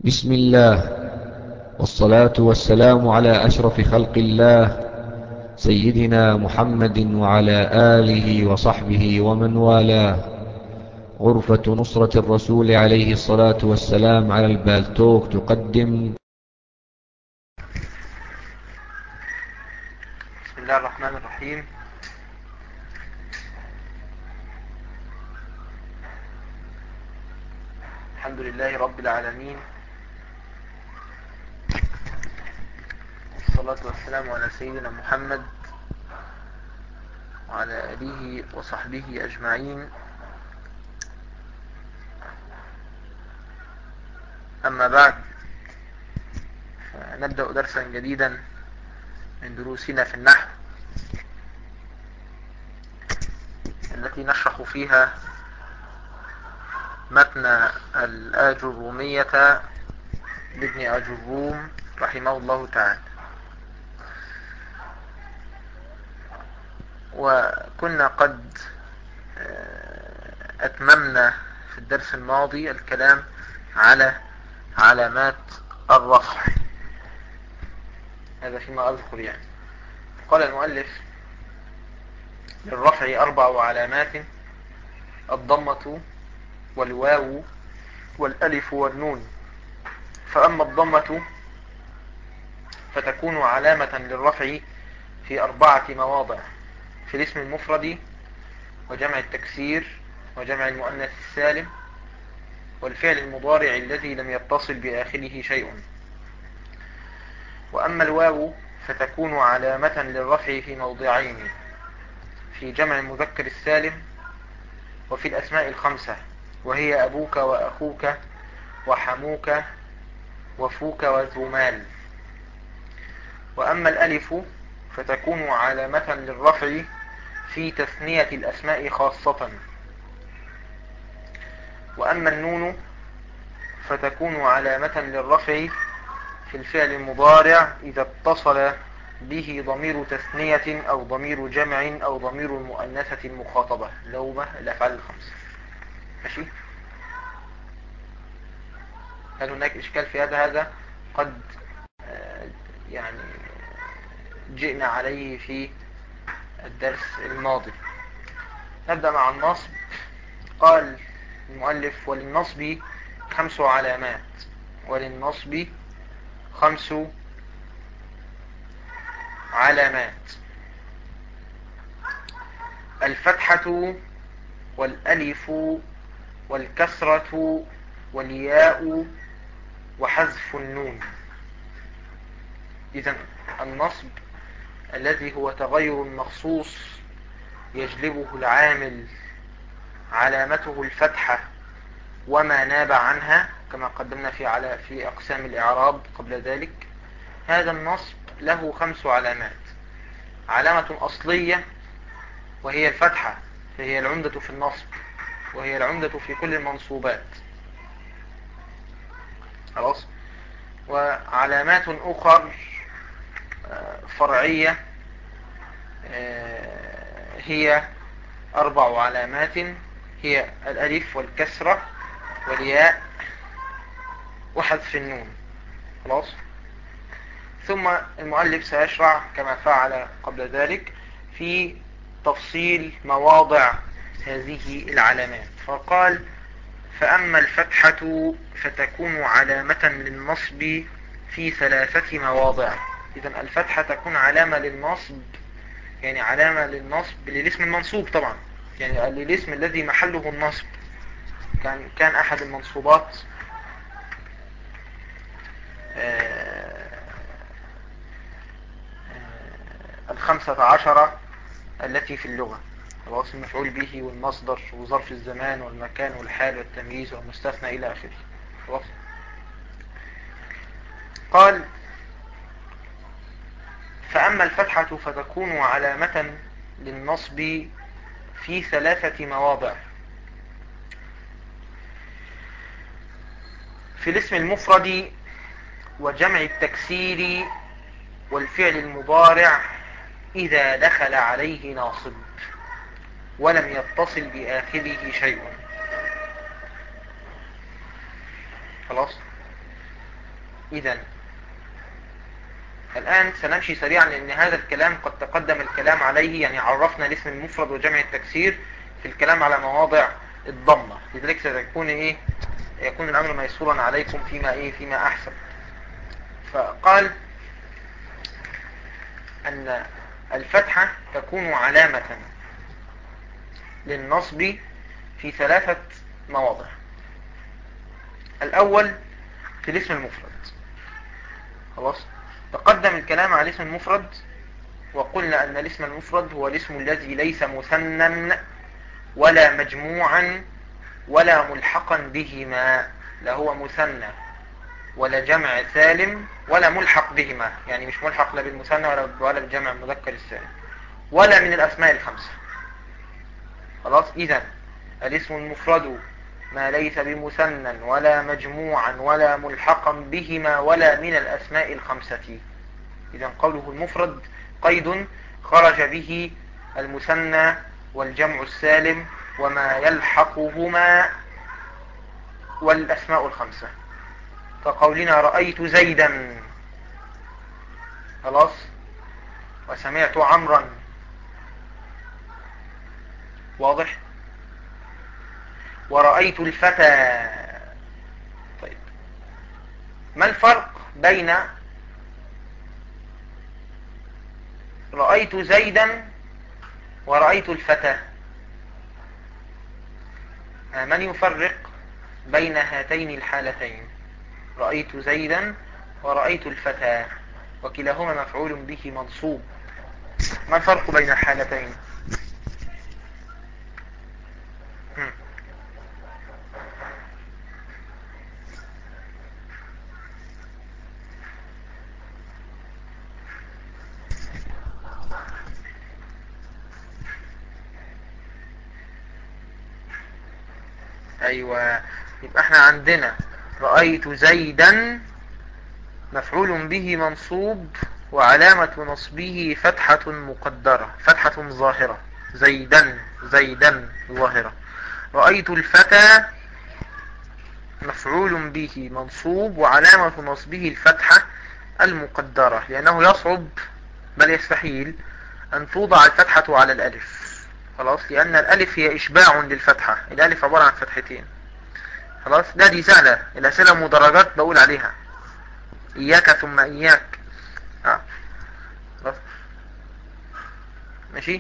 بسم الله والصلاة والسلام على أشرف خلق الله سيدنا محمد وعلى آله وصحبه ومن والاه غرفة نصرة الرسول عليه الصلاة والسلام على البالتوك تقدم بسم الله الرحمن الرحيم الحمد لله رب العالمين والصلاة والسلام على سيدنا محمد وعلى آله وصحبه أجمعين أما بعد فنبدأ درسا جديدا من دروسنا في النحو التي نشرح فيها متن الآجرومية لابن أجروم رحمه الله تعالى وكنا قد أتممنا في الدرس الماضي الكلام على علامات الرفع هذا فيما أذكر يعني قال المؤلف للرفع أربع علامات الضمة والواو والألف والنون فأما الضمة فتكون علامة للرفع في أربعة مواضع في الاسم المفرد وجمع التكسير وجمع المؤنث السالم والفعل المضارع الذي لم يتصل بآخره شيء وأما الواو فتكون علامة للرفع في موضعين في جمع المذكر السالم وفي الأسماء الخمسة وهي أبوك وأخوك وحموك وفوك وذو مال وأما الألف فتكون علامة للرفع في تثنية الأسماء خاصة وأما النون فتكون علامة للرفع في الفعل المضارع إذا اتصل به ضمير تثنية أو ضمير جمع أو ضمير المؤنثة المخاطبة لومة الأفعال الخمسة ماشي هل هناك إشكال في هذا هذا قد يعني جئنا عليه في الدرس الماضي نبدأ مع النصب قال المؤلف وللنصب خمس علامات وللنصب خمس علامات الفتحة والألف والكسرة والياء وحذف النون إذا النصب الذي هو تغير مخصوص يجلبه العامل علامته الفتحة وما ناب عنها كما قدمنا في على في أقسام الإعراب قبل ذلك هذا النصب له خمس علامات علامة أصلية وهي الفتحة فهي العمدة في النصب وهي العمدة في كل المنصوبات خلاص وعلامات أخر فرعية هي أربع علامات هي الألف والكسرة والياء وحذف النون خلاص ثم المؤلف سيشرع كما فعل قبل ذلك في تفصيل مواضع هذه العلامات فقال فأما الفتحة فتكون علامة للنصب في ثلاثة مواضع إذا الفتحة تكون علامة للنصب يعني علامة للنصب للاسم المنصوب طبعا يعني للاسم الذي محله النصب كان كان أحد المنصوبات الخمسة عشرة التي في اللغة خلاص المفعول به والمصدر وظرف الزمان والمكان والحال والتمييز والمستثنى إلى آخره خلاص قال فأما الفتحة فتكون علامة للنصب في ثلاثة مواضع في الاسم المفرد وجمع التكسير والفعل المضارع إذا دخل عليه ناصب ولم يتصل بآخره شيء خلاص إذا الآن سنمشي سريعا لأن هذا الكلام قد تقدم الكلام عليه يعني عرفنا الاسم المفرد وجمع التكسير في الكلام على مواضع الضمة لذلك سيكون إيه يكون الأمر ميسورا عليكم فيما إيه فيما أحسن فقال أن الفتحة تكون علامة للنصب في ثلاثة مواضع الأول في الاسم المفرد خلاص تقدم الكلام على الاسم المفرد وقلنا أن الاسم المفرد هو الاسم الذي ليس مثنى ولا مجموعا ولا ملحقا بهما لا هو مثنى ولا جمع سالم ولا ملحق بهما يعني مش ملحق لا بالمثنى ولا ولا بالجمع المذكر السالم ولا من الأسماء الخمسة خلاص إذا الاسم المفرد ما ليس بمثنى ولا مجموعا ولا ملحقا بهما ولا من الأسماء الخمسة إذا قوله المفرد قيد خرج به المثنى والجمع السالم وما يلحقهما والأسماء الخمسة كقولنا رأيت زيدا خلاص وسمعت عمرا واضح ورأيت الفتى طيب ما الفرق بين رأيت زيدا ورأيت الفتى من يفرق بين هاتين الحالتين رأيت زيدا ورأيت الفتى وكلاهما مفعول به منصوب ما الفرق بين الحالتين ايوه يبقى احنا عندنا رأيت زيدا مفعول به منصوب وعلامة نصبه فتحة مقدرة فتحة ظاهرة زيدا زيدا ظاهرة رأيت الفتى مفعول به منصوب وعلامة نصبه الفتحة المقدرة لأنه يصعب بل يستحيل أن توضع الفتحة على الألف خلاص لأن الألف هي إشباع للفتحة الألف عبارة عن فتحتين خلاص ده دي سهلة الأسئلة مدرجات بقول عليها إياك ثم إياك آه. خلاص ماشي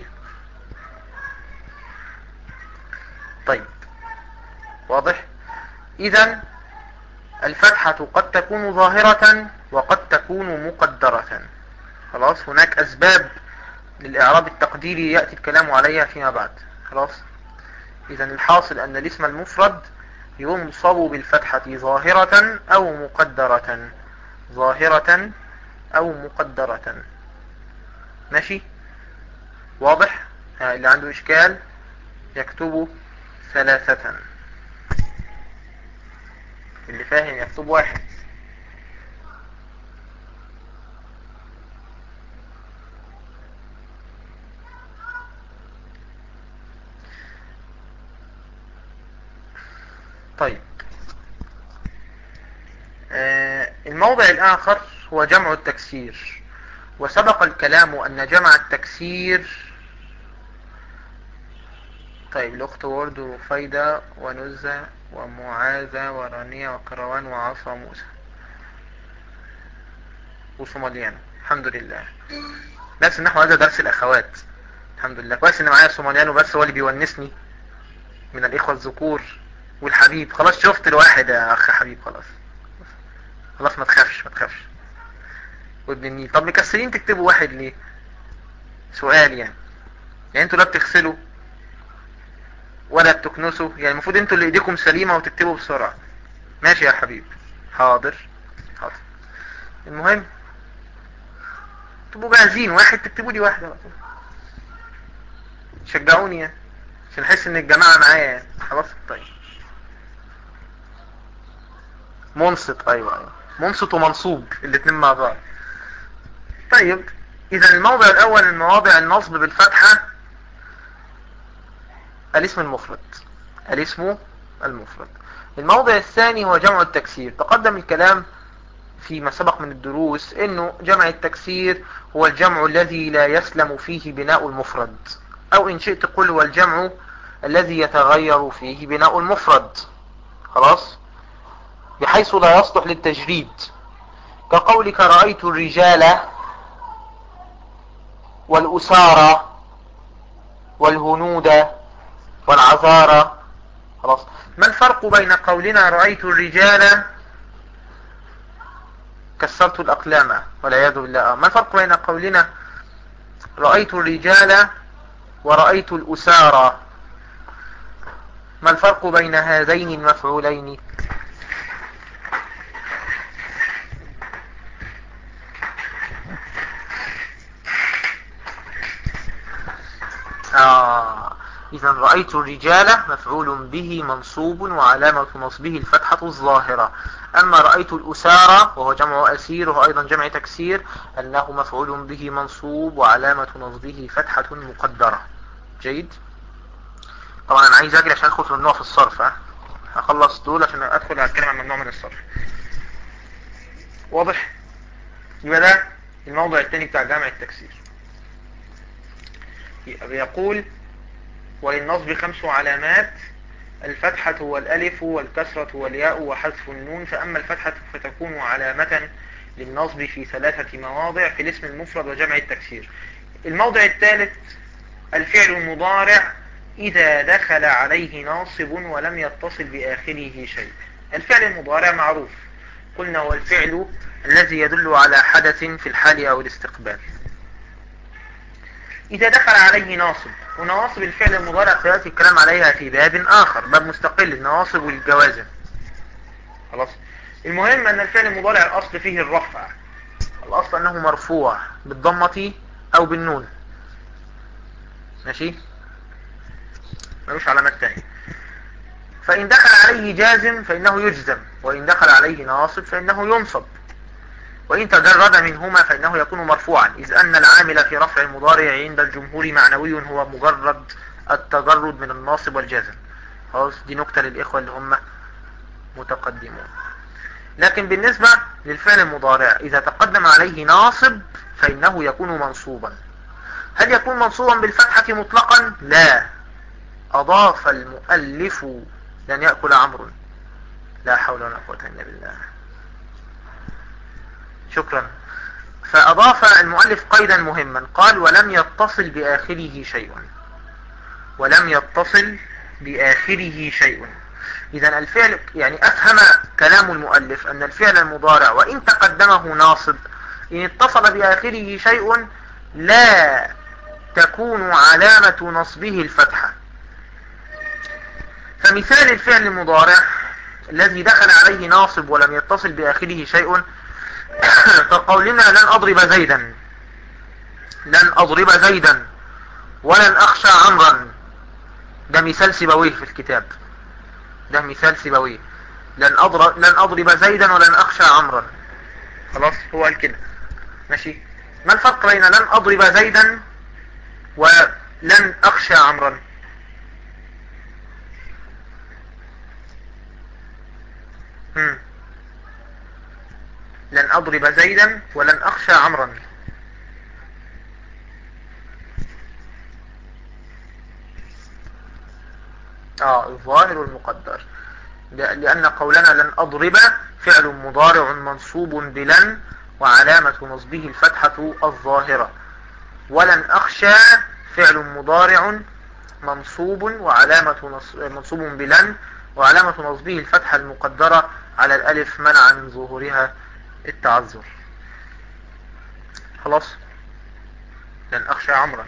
طيب واضح إذا الفتحة قد تكون ظاهرة وقد تكون مقدرة خلاص هناك أسباب للإعراب التقديري يأتي الكلام عليها فيما بعد خلاص إذا الحاصل أن الاسم المفرد ينصب بالفتحة ظاهرة أو مقدرة ظاهرة أو مقدرة ماشي واضح ها اللي عنده إشكال يكتب ثلاثة اللي فاهم يكتب واحد طيب آه الموضع الآخر هو جمع التكسير وسبق الكلام أن جمع التكسير طيب الأخت ورد وفيدة ونزة ومعاذة ورانية وكروان وعصا موسى وصوماليان الحمد لله درس النحو هذا درس الأخوات الحمد لله كويس إن معايا صوماليان وبس هو اللي بيونسني من الإخوة الذكور والحبيب خلاص شفت الواحد يا اخ حبيب خلاص خلاص ما تخافش ما تخافش وابن النيل طب مكسرين تكتبوا واحد ليه سؤال يعني يعني انتوا لا بتغسلوا ولا بتكنسوا يعني المفروض انتوا اللي ايديكم سليمة وتكتبوا بسرعة ماشي يا حبيب حاضر حاضر المهم تبقوا جاهزين واحد تكتبوا لي واحدة شجعوني يعني عشان احس ان الجماعة معايا يعني خلاص طيب منصت ايوه ايوه منصت ومنصوب الاثنين مع بعض طيب اذا الموضع الاول من مواضع النصب بالفتحة الاسم المفرد الاسم المفرد الموضع الثاني هو جمع التكسير تقدم الكلام فيما سبق من الدروس انه جمع التكسير هو الجمع الذي لا يسلم فيه بناء المفرد او ان شئت قل هو الجمع الذي يتغير فيه بناء المفرد خلاص بحيث لا يصلح للتجريد كقولك رأيت الرجال والأسارة والهنود والعذارى خلاص ما الفرق بين قولنا رأيت الرجال كسرت الأقلام والعياذ بالله ما الفرق بين قولنا رأيت الرجال ورأيت الأسارى ما الفرق بين هذين المفعولين آه إذا رأيت الرجال مفعول به منصوب وعلامة نصبه الفتحة الظاهرة أما رأيت الأسارة وهو جمع أسير وهو أيضا جمع تكسير أنه مفعول به منصوب وعلامة نصبه فتحة مقدرة جيد طبعا أنا عايز أجري عشان أدخل في ممنوع في الصرف ها هخلص دول عشان أدخل أتكلم عن ممنوع من الصرف واضح يبقى ده الموضع الثاني بتاع جمع التكسير يقول وللنصب خمس علامات الفتحة والألف والكسرة والياء وحذف النون فأما الفتحة فتكون علامة للنصب في ثلاثة مواضع في الاسم المفرد وجمع التكسير الموضع الثالث الفعل المضارع إذا دخل عليه ناصب ولم يتصل بآخره شيء الفعل المضارع معروف قلنا هو الفعل الذي يدل على حدث في الحال أو الاستقبال إذا دخل عليه ناصب ونواصب الفعل المضارع سيأتي الكلام عليها في باب آخر باب مستقل النواصب والجوازم خلاص المهم أن الفعل المضارع الأصل فيه الرفع الأصل أنه مرفوع بالضمة أو بالنون ماشي ملوش علامات تانية فإن دخل عليه جازم فإنه يجزم وإن دخل عليه ناصب فإنه ينصب وإن تجرد منهما فإنه يكون مرفوعا إذ أن العامل في رفع المضارع عند الجمهور معنوي هو مجرد التجرد من الناصب والجازم خلاص دي نكتة للإخوة اللي هم متقدمون لكن بالنسبة للفعل المضارع إذا تقدم عليه ناصب فإنه يكون منصوبا هل يكون منصوبا بالفتحة مطلقا لا أضاف المؤلف لن يأكل عمرو لا حول ولا قوة إلا بالله شكرا فأضاف المؤلف قيدا مهما قال ولم يتصل بآخره شيء ولم يتصل بآخره شيء إذا الفعل يعني أفهم كلام المؤلف أن الفعل المضارع وإن تقدمه ناصب إن اتصل بآخره شيء لا تكون علامة نصبه الفتحة فمثال الفعل المضارع الذي دخل عليه ناصب ولم يتصل بآخره شيء فقولنا لن أضرب زيدا لن أضرب زيدا ولن أخشى عمرا ده مثال سبويه في الكتاب ده مثال سبويه لن أضرب, لن أضرب زيدا ولن أخشى عمرا خلاص هو قال كده ماشي ما الفرق بين لن أضرب زيدا ولن أخشى عمرا هم. لن أضرب زيدا ولن أخشى عمرا آه الظاهر والمقدر لأن قولنا لن أضرب فعل مضارع منصوب بلن وعلامة نصبه الفتحة الظاهرة ولن أخشى فعل مضارع منصوب وعلامة منصوب بلن وعلامة نصبه الفتحة المقدرة على الألف منع من ظهورها التعذر خلاص لن أخشى عمرا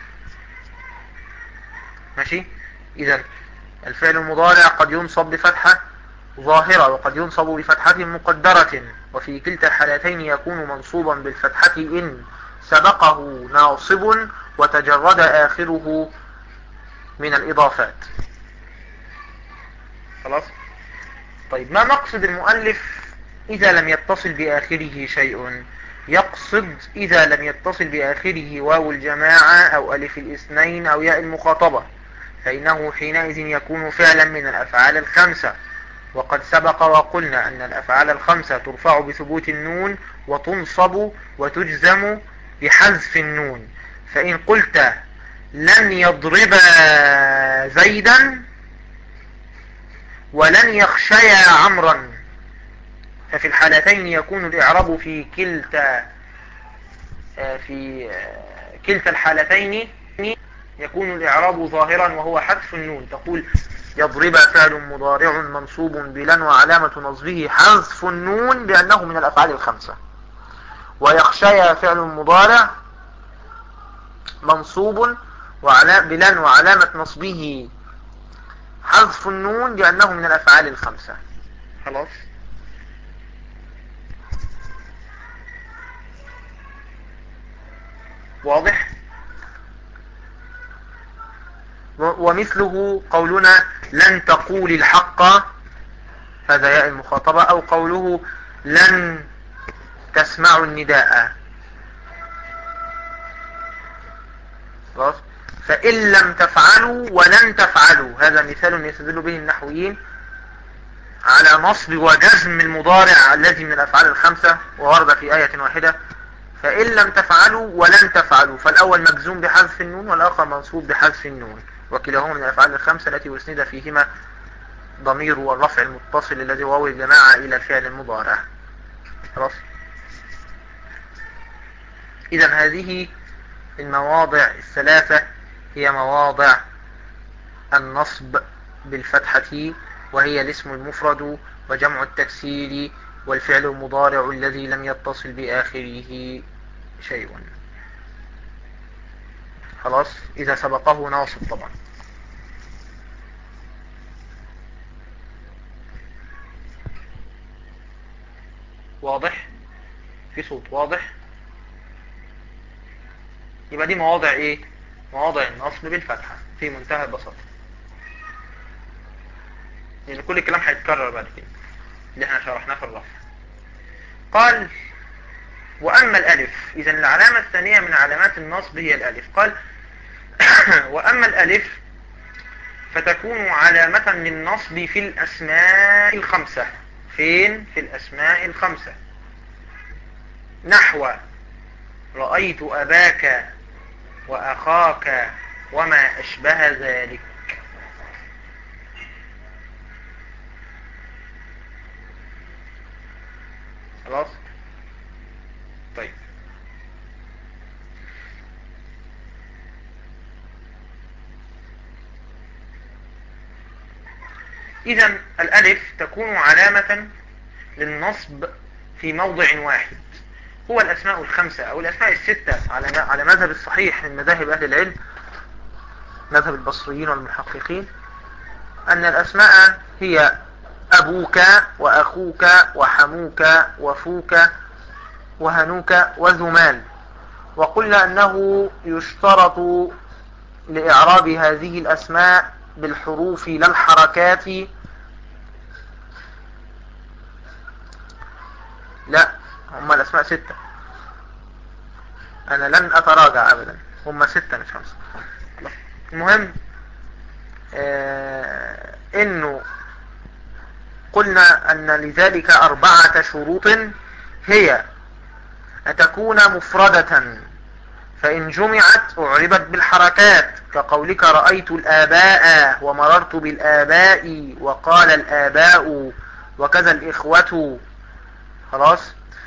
ماشي إذا الفعل المضارع قد ينصب بفتحة ظاهرة وقد ينصب بفتحة مقدرة وفي كلتا الحالتين يكون منصوبا بالفتحة إن سبقه ناصب وتجرد آخره من الإضافات خلاص طيب ما مقصد المؤلف إذا لم يتصل بآخره شيء يقصد إذا لم يتصل بآخره واو الجماعة أو ألف الاثنين أو ياء المخاطبة فإنه حينئذ يكون فعلا من الأفعال الخمسة وقد سبق وقلنا أن الأفعال الخمسة ترفع بثبوت النون وتنصب وتجزم بحذف النون فإن قلت لن يضرب زيدا ولن يخشيا عمرا ففي الحالتين يكون الإعراب في كلتا في كلتا الحالتين يكون الإعراب ظاهرا وهو حذف النون تقول يضرب فعل مضارع منصوب بلن وعلامة نصبه حذف النون لأنه من الأفعال الخمسة ويخشى فعل مضارع منصوب بلن وعلامة نصبه حذف النون لأنه من الأفعال الخمسة خلاص واضح ومثله قولنا لن تقول الحق هذا ياء المخاطبة أو قوله لن تسمعوا النداء فإن لم تفعلوا ولن تفعلوا هذا مثال يستدل به النحويين على نصب وجزم المضارع الذي من الأفعال الخمسة وورد في آية واحدة فإن لم تفعلوا ولن تفعلوا فالأول مجزوم بحذف النون والآخر منصوب بحذف النون وكلاهما من الأفعال الخمسة التي أسند فيهما ضمير والرفع المتصل الذي واو الجماعة إلى الفعل المضارع خلاص إذا هذه المواضع الثلاثة هي مواضع النصب بالفتحة وهي الاسم المفرد وجمع التكسير والفعل المضارع الذي لم يتصل بآخره شيء خلاص إذا سبقه ناصب طبعا واضح في صوت واضح يبقى دي مواضع ايه مواضع النصب بالفتحة في منتهى البساطة لان يعني كل الكلام هيتكرر بعد كده اللي احنا شرحناه في الرفع قال وأما الألف إذا العلامة الثانية من علامات النصب هي الألف قال وأما الألف فتكون علامة للنصب في الأسماء الخمسة فين في الأسماء الخمسة نحو رأيت أباك وأخاك وما أشبه ذلك خلاص طيب إذا الألف تكون علامة للنصب في موضع واحد هو الأسماء الخمسة أو الأسماء الستة على على مذهب الصحيح من مذاهب أهل العلم مذهب البصريين والمحققين أن الأسماء هي أبوك وأخوك وحموك وفوك وهنوك وذمال وقلنا أنه يشترط لإعراب هذه الأسماء بالحروف لا الحركات لا هم الأسماء ستة أنا لن أتراجع أبدا هم ستة مش خمسة المهم آه إنه قلنا أن لذلك أربعة شروط هي أن تكون مفردة فإن جمعت أعربت بالحركات كقولك رأيت الآباء ومررت بالآباء وقال الآباء وكذا الإخوة خلاص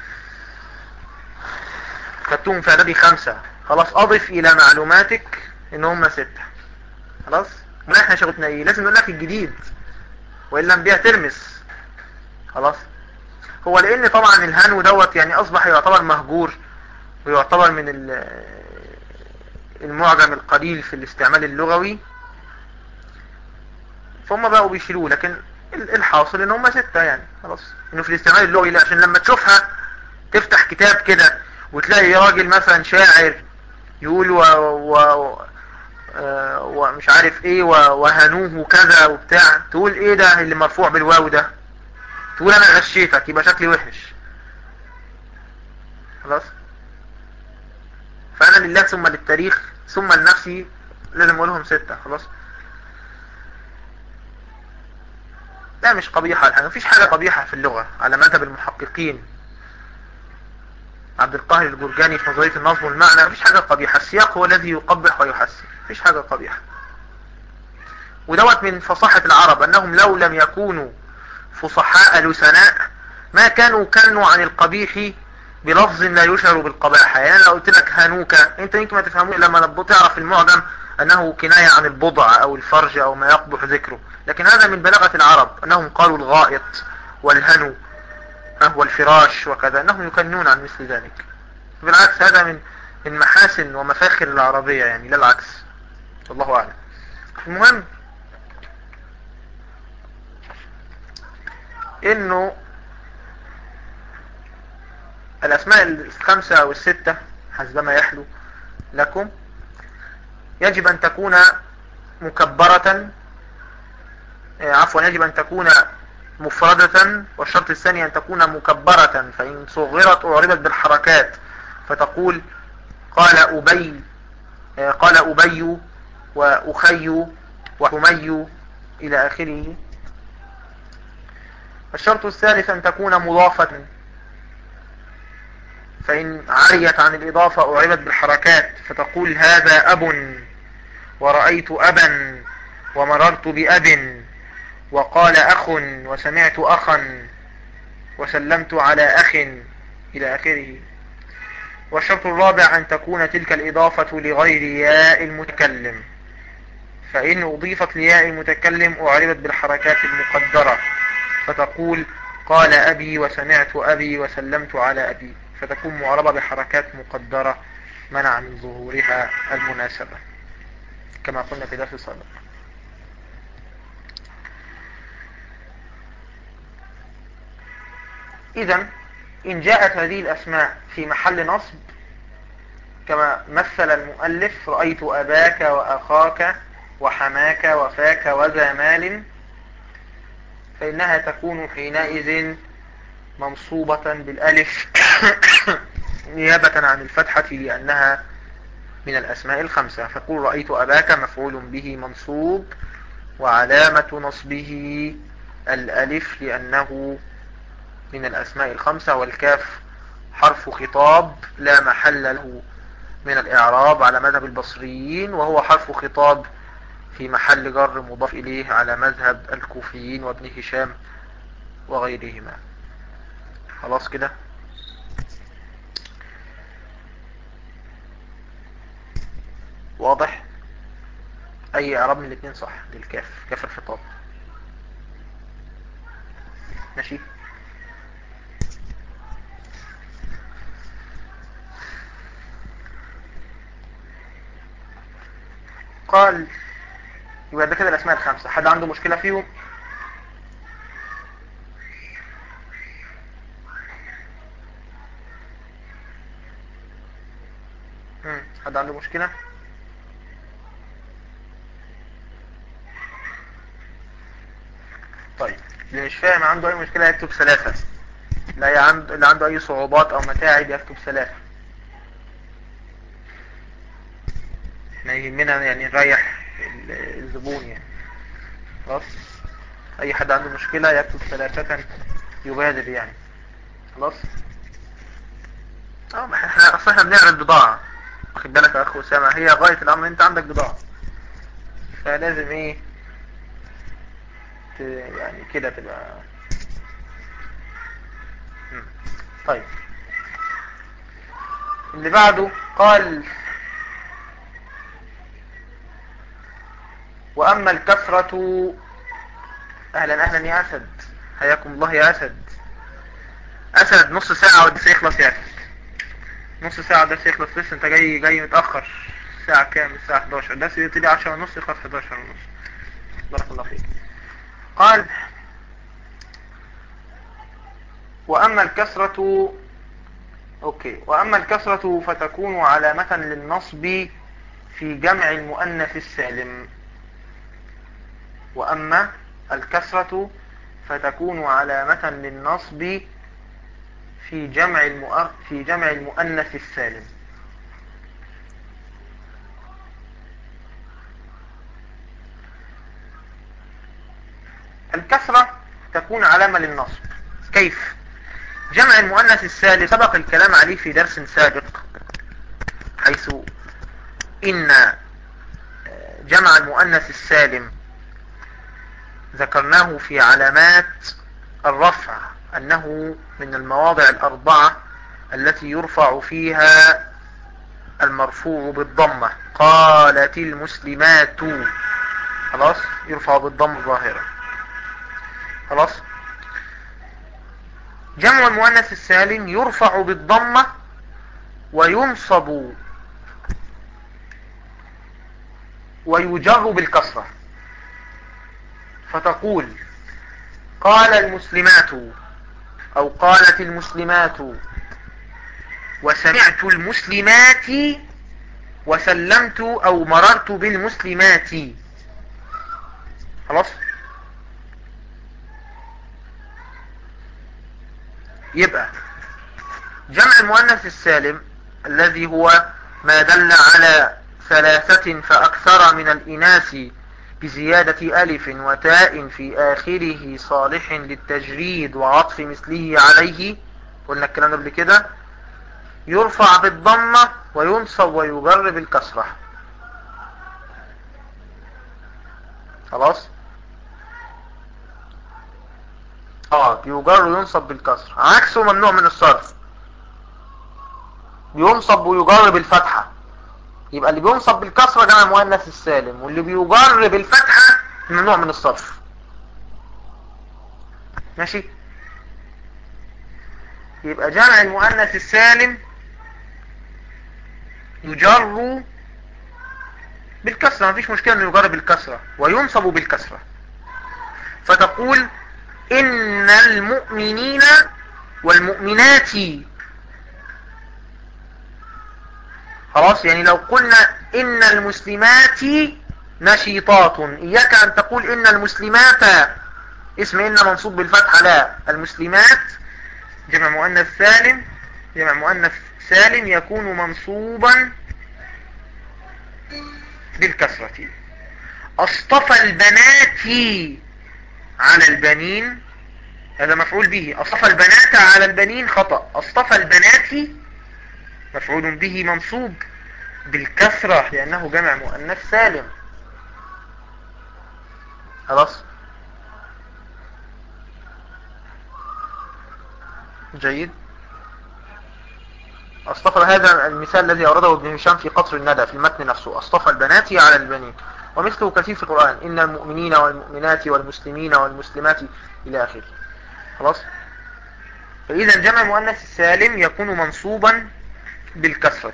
خدتهم في أدبي خمسة خلاص أضف إلى معلوماتك إن هم ستة خلاص ما احنا شغلتنا ايه لازم نقول لك الجديد وإلا نبيع ترمس خلاص هو لان طبعا الهنو دوت يعني اصبح يعتبر مهجور ويعتبر من المعجم القليل في الاستعمال اللغوي فهم بقوا بيشيلوه لكن الحاصل ان هم ستة يعني خلاص انه في الاستعمال اللغوي لا عشان لما تشوفها تفتح كتاب كده وتلاقي راجل مثلا شاعر يقول و, و... ومش عارف ايه وهنوه كذا وبتاع تقول ايه ده اللي مرفوع بالواو ده تقول انا غشيتك يبقى شكلي وحش خلاص فانا لله ثم للتاريخ ثم لنفسي لازم اقولهم ستة خلاص لا مش قبيحة الحاجة مفيش حاجة قبيحة في اللغة على مذهب المحققين عبد القاهر الجرجاني في نظرية النظم والمعنى مفيش حاجة قبيحة السياق هو الذي يقبح ويحسن مفيش حاجة قبيحة ودوت من فصاحة العرب أنهم لو لم يكونوا فصحاء لسناء ما كانوا كانوا عن القبيح بلفظ لا يشعر بالقباحة يعني لو قلت لك هانوك انت يمكن ما تفهموش لما تعرف المعجم انه كناية عن البضع او الفرج او ما يقبح ذكره لكن هذا من بلاغة العرب انهم قالوا الغائط والهنو والفراش وكذا انهم يكنون عن مثل ذلك بالعكس هذا من من محاسن ومفاخر العربية يعني لا العكس والله اعلم المهم انه الاسماء الخمسة او الستة حسب ما يحلو لكم يجب ان تكون مكبرة عفوا يجب ان تكون مفردة والشرط الثاني ان تكون مكبرة فان صغرت اعربت بالحركات فتقول قال ابي قال ابي واخي وحمي الى اخره الشرط الثالث ان تكون مضافة فإن عريت عن الإضافة أعربت بالحركات فتقول هذا أب ورأيت أبا ومررت بأب وقال أخ وسمعت أخا وسلمت على أخ إلى آخره والشرط الرابع أن تكون تلك الإضافة لغير ياء المتكلم فإن أضيفت لياء المتكلم أعربت بالحركات المقدرة فتقول قال أبي وسمعت أبي وسلمت على أبي فتكون معربة بحركات مقدرة منع من ظهورها المناسبة كما قلنا في درس السابق إذا إن جاءت هذه الأسماء في محل نصب كما مثل المؤلف رأيت أباك وأخاك وحماك وفاك وذا مال فإنها تكون حينئذ منصوبة بالألف نيابة عن الفتحة لأنها من الأسماء الخمسة فقول رأيت أباك مفعول به منصوب وعلامة نصبه الألف لأنه من الأسماء الخمسة والكاف حرف خطاب لا محل له من الإعراب على مذهب البصريين وهو حرف خطاب في محل جر مضاف إليه على مذهب الكوفيين وابن هشام وغيرهما خلاص كده واضح اي اعراب من الاثنين صح للكاف كاف الخطاب ماشي قال يبقى ده كده الاسماء الخمسة حد عنده مشكلة فيهم حد عنده مشكلة طيب اللي مش فاهم عنده اي مشكلة يكتب ثلاثة لا عنده اللي عنده اي صعوبات او متاعب يكتب ثلاثة ما يهمنا يعني نريح الزبون يعني خلاص اي حد عنده مشكلة يكتب ثلاثة يبادر يعني خلاص اه احنا اصلا احنا بنعرض بضاعة واخد بالك يا اخو اسامه هي غايه الامر انت عندك بضاعه فلازم ايه يعني كده تبقى طيب اللي بعده قال واما الكثرة اهلا اهلا يا اسد حياكم الله يا اسد اسد نص ساعة ودي يخلص يا اسد نص ساعة ده يخلص لسه انت جاي جاي متأخر الساعة كام الساعة 11 ده يبتدي 10 ونص يخلص 11 ونص بارك الله فيك قال وأما الكسرة أوكي وأما الكسرة فتكون علامة للنصب في جمع المؤنث السالم وأما الكسرة فتكون علامة للنصب في جمع المؤ... في جمع المؤنث السالم الكسرة تكون علامة للنصب كيف جمع المؤنث السالم سبق الكلام عليه في درس سابق حيث إن جمع المؤنث السالم ذكرناه في علامات الرفع أنه من المواضع الأربعة التي يرفع فيها المرفوع بالضمة قالت المسلمات خلاص يرفع بالضم الظاهرة خلاص جمع المؤنث السالم يرفع بالضمة وينصب ويجر بالكسرة فتقول قال المسلمات او قالت المسلمات وسمعت المسلمات وسلمت او مررت بالمسلمات خلاص يبقى جمع المؤنث السالم الذي هو ما دل على ثلاثة فأكثر من الإناث بزيادة ألف وتاء في آخره صالح للتجريد وعطف مثله عليه قلنا الكلام قبل كده يرفع بالضمة وينصب ويجر بالكسرة خلاص اه يجر وينصب بالكسر عكسه ممنوع من الصرف بينصب ويجر بالفتحة يبقى اللي بينصب بالكسرة جمع مؤنث السالم واللي بيجر بالفتحة ممنوع من الصرف ماشي يبقى جمع المؤنث السالم يجر بالكسرة مفيش مشكلة انه يجر بالكسرة وينصب بالكسرة فتقول ان المؤمنين والمؤمنات خلاص يعني لو قلنا ان المسلمات نشيطات اياك ان تقول ان المسلمات اسم ان منصوب بالفتحة لا المسلمات جمع مؤنث سالم جمع مؤنث سالم يكون منصوبا بالكسرة اصطفى البنات على البنين هذا مفعول به اصطفى البنات على البنين خطأ اصطفى البنات مفعول به منصوب بالكسرة لأنه جمع مؤنث سالم خلاص جيد اصطفى هذا المثال الذي أورده ابن هشام في قطر الندى في المتن نفسه اصطفى البنات على البنين ومثله كثير في القرآن إن المؤمنين والمؤمنات والمسلمين والمسلمات إلى آخره خلاص فإذا جمع مؤنث السالم يكون منصوبا بالكسرة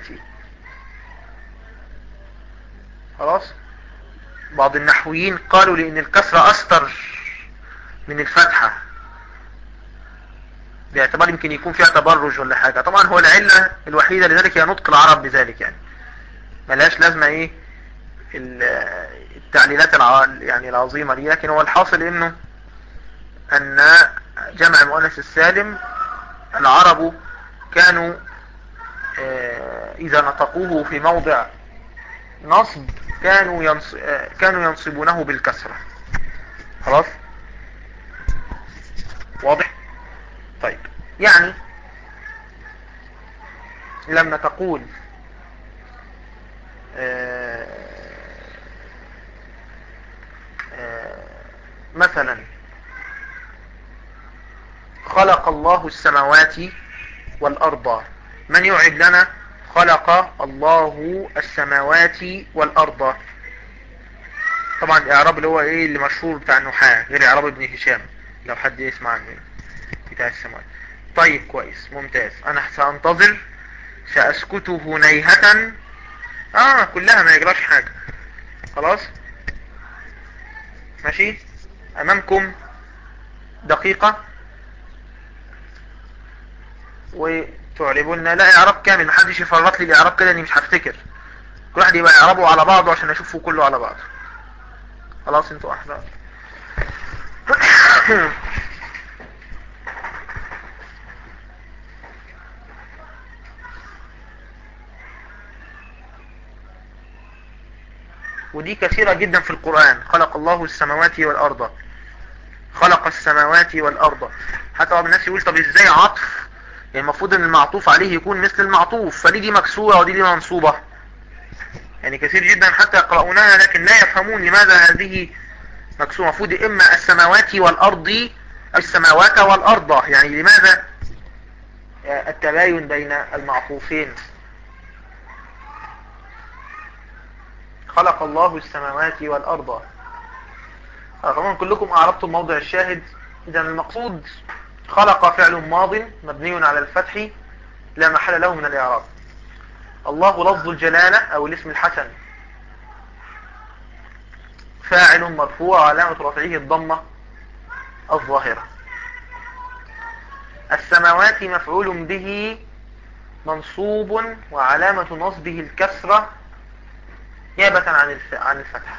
خلاص بعض النحويين قالوا لأن الكسرة أستر من الفتحة باعتبار يمكن يكون فيها تبرج ولا حاجة طبعا هو العلة الوحيدة لذلك هي نطق العرب بذلك يعني ملهاش لازمة ايه التعليلات يعني العظيمة دي لكن هو الحاصل انه ان جمع المؤنث السالم العرب كانوا اذا نطقوه في موضع نصب كانوا ينص... كانوا ينصبونه بالكسرة خلاص واضح طيب يعني لما تقول آآ آآ مثلا خلق الله السماوات والأرض من يعد لنا خلق الله السماوات والأرض طبعا الاعراب اللي هو ايه اللي مشهور بتاع النحاة غير اعراب ابن هشام لو حد يسمع عنه بتاع السماوات طيب كويس ممتاز انا سأنتظر سأسكته نيهة اه كلها ما يجراش حاجة خلاص ماشي امامكم دقيقة وتعربوا لنا لا اعراب كامل محدش يفرط لي الاعراب كده اني مش هفتكر كل واحد يبقى يعربه على بعضه عشان اشوفه كله على بعضه خلاص انتوا احباب ودي كثيرة جدا في القرآن خلق الله السماوات والأرض خلق السماوات والأرض حتى بعض الناس يقول طب ازاي عطف يعني المفروض ان المعطوف عليه يكون مثل المعطوف فليه دي مكسورة ودي دي منصوبة يعني كثير جدا حتى يقرؤونها لكن لا يفهمون لماذا هذه مكسورة المفروض اما السماوات والأرض السماوات والأرض يعني لماذا التباين بين المعطوفين خلق الله السماوات والأرض طبعا كلكم أعرضتم موضع الشاهد إذا المقصود خلق فعل ماض مبني على الفتح لا محل له من الإعراب الله لفظ الجلالة أو الاسم الحسن فاعل مرفوع علامة رفعه الضمة الظاهرة السماوات مفعول به منصوب وعلامة نصبه الكسرة نيابة عن عن الفتحة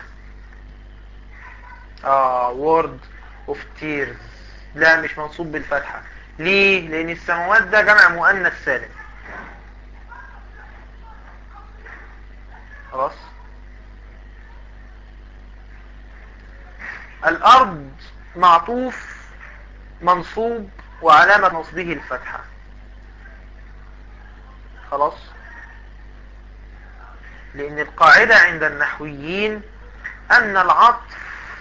اه وورد اوف تيرز لا مش منصوب بالفتحة ليه لان السماوات ده جمع مؤنث سالم خلاص الارض معطوف منصوب وعلامة نصبه الفتحة خلاص لان القاعدة عند النحويين ان العطف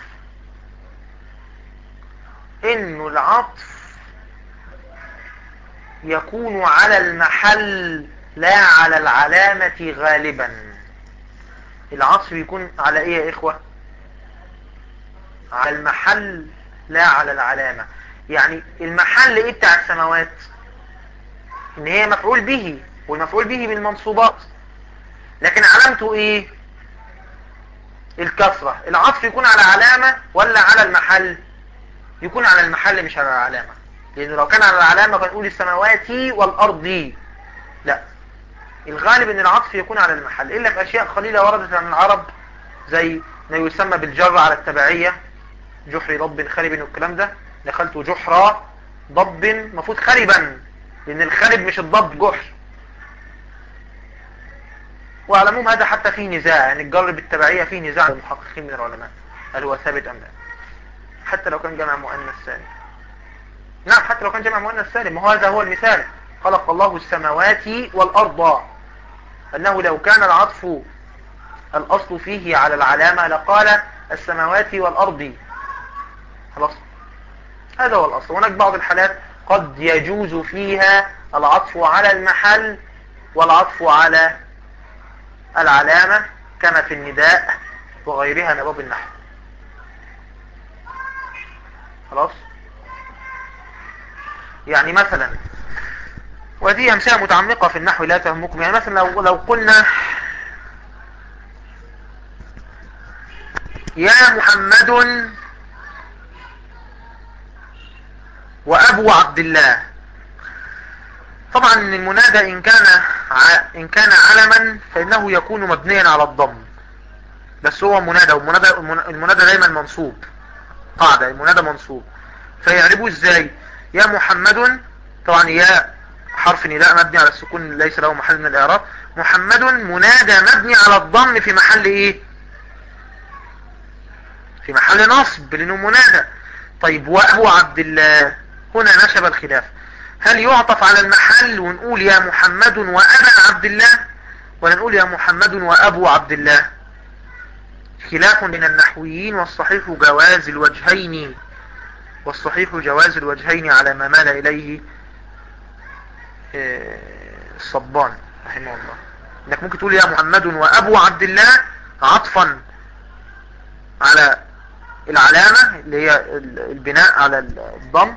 انه العطف يكون على المحل لا على العلامة غالبا العطف يكون على ايه يا اخوة على المحل لا على العلامة يعني المحل ايه بتاع السماوات ان هي مفعول به والمفعول به من المنصوبات لكن علامته ايه الكسرة العطف يكون على علامة ولا على المحل يكون على المحل مش على العلامة لانه لو كان على العلامة فنقول السماوات والارض لا الغالب ان العطف يكون على المحل الا في اشياء قليلة وردت عن العرب زي ما يسمى بالجر على التبعية جحر ضب خرب والكلام ده دخلت جحرة ضب مفروض خربا لان الخرب مش الضب جحر وعلى العموم هذا حتى فيه نزاع يعني الجر بالتبعية فيه نزاع المحققين من العلماء هل هو ثابت ام لا حتى لو كان جمع مؤنث سالم نعم حتى لو كان جمع مؤنث سالم وهو هذا هو المثال خلق الله السماوات والأرض أنه لو كان العطف الأصل فيه على العلامة لقال السماوات والأرض خلاص هذا هو الأصل هناك بعض الحالات قد يجوز فيها العطف على المحل والعطف على العلامة كما في النداء وغيرها من باب النحو خلاص يعني مثلا وهذه أمثلة متعمقة في النحو لا تهمكم يعني مثلا لو, لو قلنا يا محمد وأبو عبد الله طبعا المنادى إن كان إن كان علما فإنه يكون مبنيا على الضم بس هو منادى والمنادى المنادى دايما منصوب قاعدة المنادى منصوب فيعربوه ازاي يا محمد طبعا يا حرف نداء مبني على السكون ليس له محل من الاعراب محمد منادى مبني على الضم في محل ايه في محل نصب لانه منادى طيب وابو عبد الله هنا نشب الخلاف هل يعطف على المحل ونقول يا محمد وابا عبد الله ولا نقول يا محمد وابو عبد الله خلاف بين النحويين والصحيح جواز الوجهين والصحيح جواز الوجهين على ما مال إليه الصبان رحمه الله انك ممكن تقول يا محمد وابو عبد الله عطفا على العلامة اللي هي البناء على الضم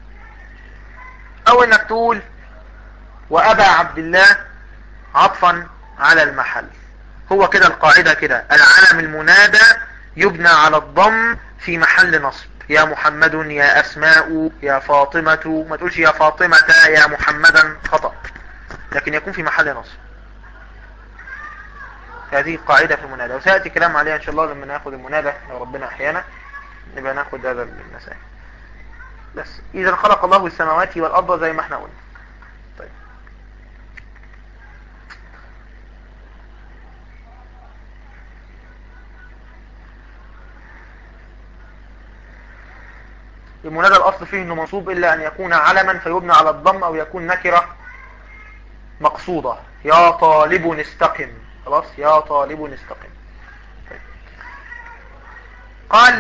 او انك تقول وابا عبد الله عطفا على المحل هو كده القاعدة كده العلم المنادى يبنى على الضم في محل نصب يا محمد يا أسماء يا فاطمة ما تقولش يا فاطمة يا محمدا خطأ لكن يكون في محل نصب هذه قاعدة في المنادى وسيأتي كلام عليها إن شاء الله لما ناخذ المنادى لو ربنا أحيانا نبقى ناخذ هذا المسائل بس إذا خلق الله السماوات والأرض زي ما احنا قلنا طيب المنادى الأصل فيه انه منصوب إلا أن يكون علما فيبنى على الضم أو يكون نكرة مقصودة يا طالب استقم خلاص يا طالب استقم طيب. قال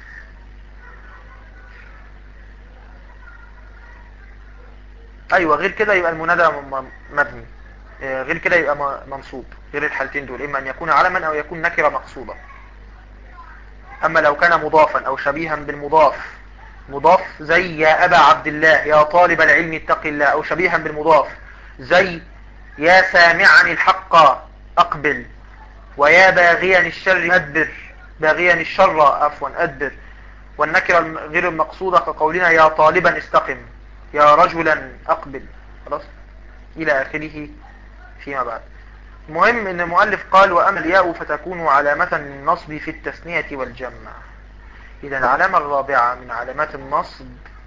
ايوه غير كده يبقى المنادى مبني آه، غير كده يبقى منصوب غير الحالتين دول اما ان يكون علما او يكون نكرة مقصودة اما لو كان مضافا او شبيها بالمضاف مضاف زي يا ابا عبد الله يا طالب العلم اتق الله او شبيها بالمضاف زي يا سامعا الحق اقبل ويا باغيا الشر ادبر باغيا الشر عفوا ادبر والنكرة غير المقصودة كقولنا يا طالبا استقم يا رجلا أقبل خلاص إلى آخره فيما بعد المهم ان المؤلف قال وأما الياء فتكون علامة النصب في التثنية والجمع إذا العلامة الرابعة من علامات النصب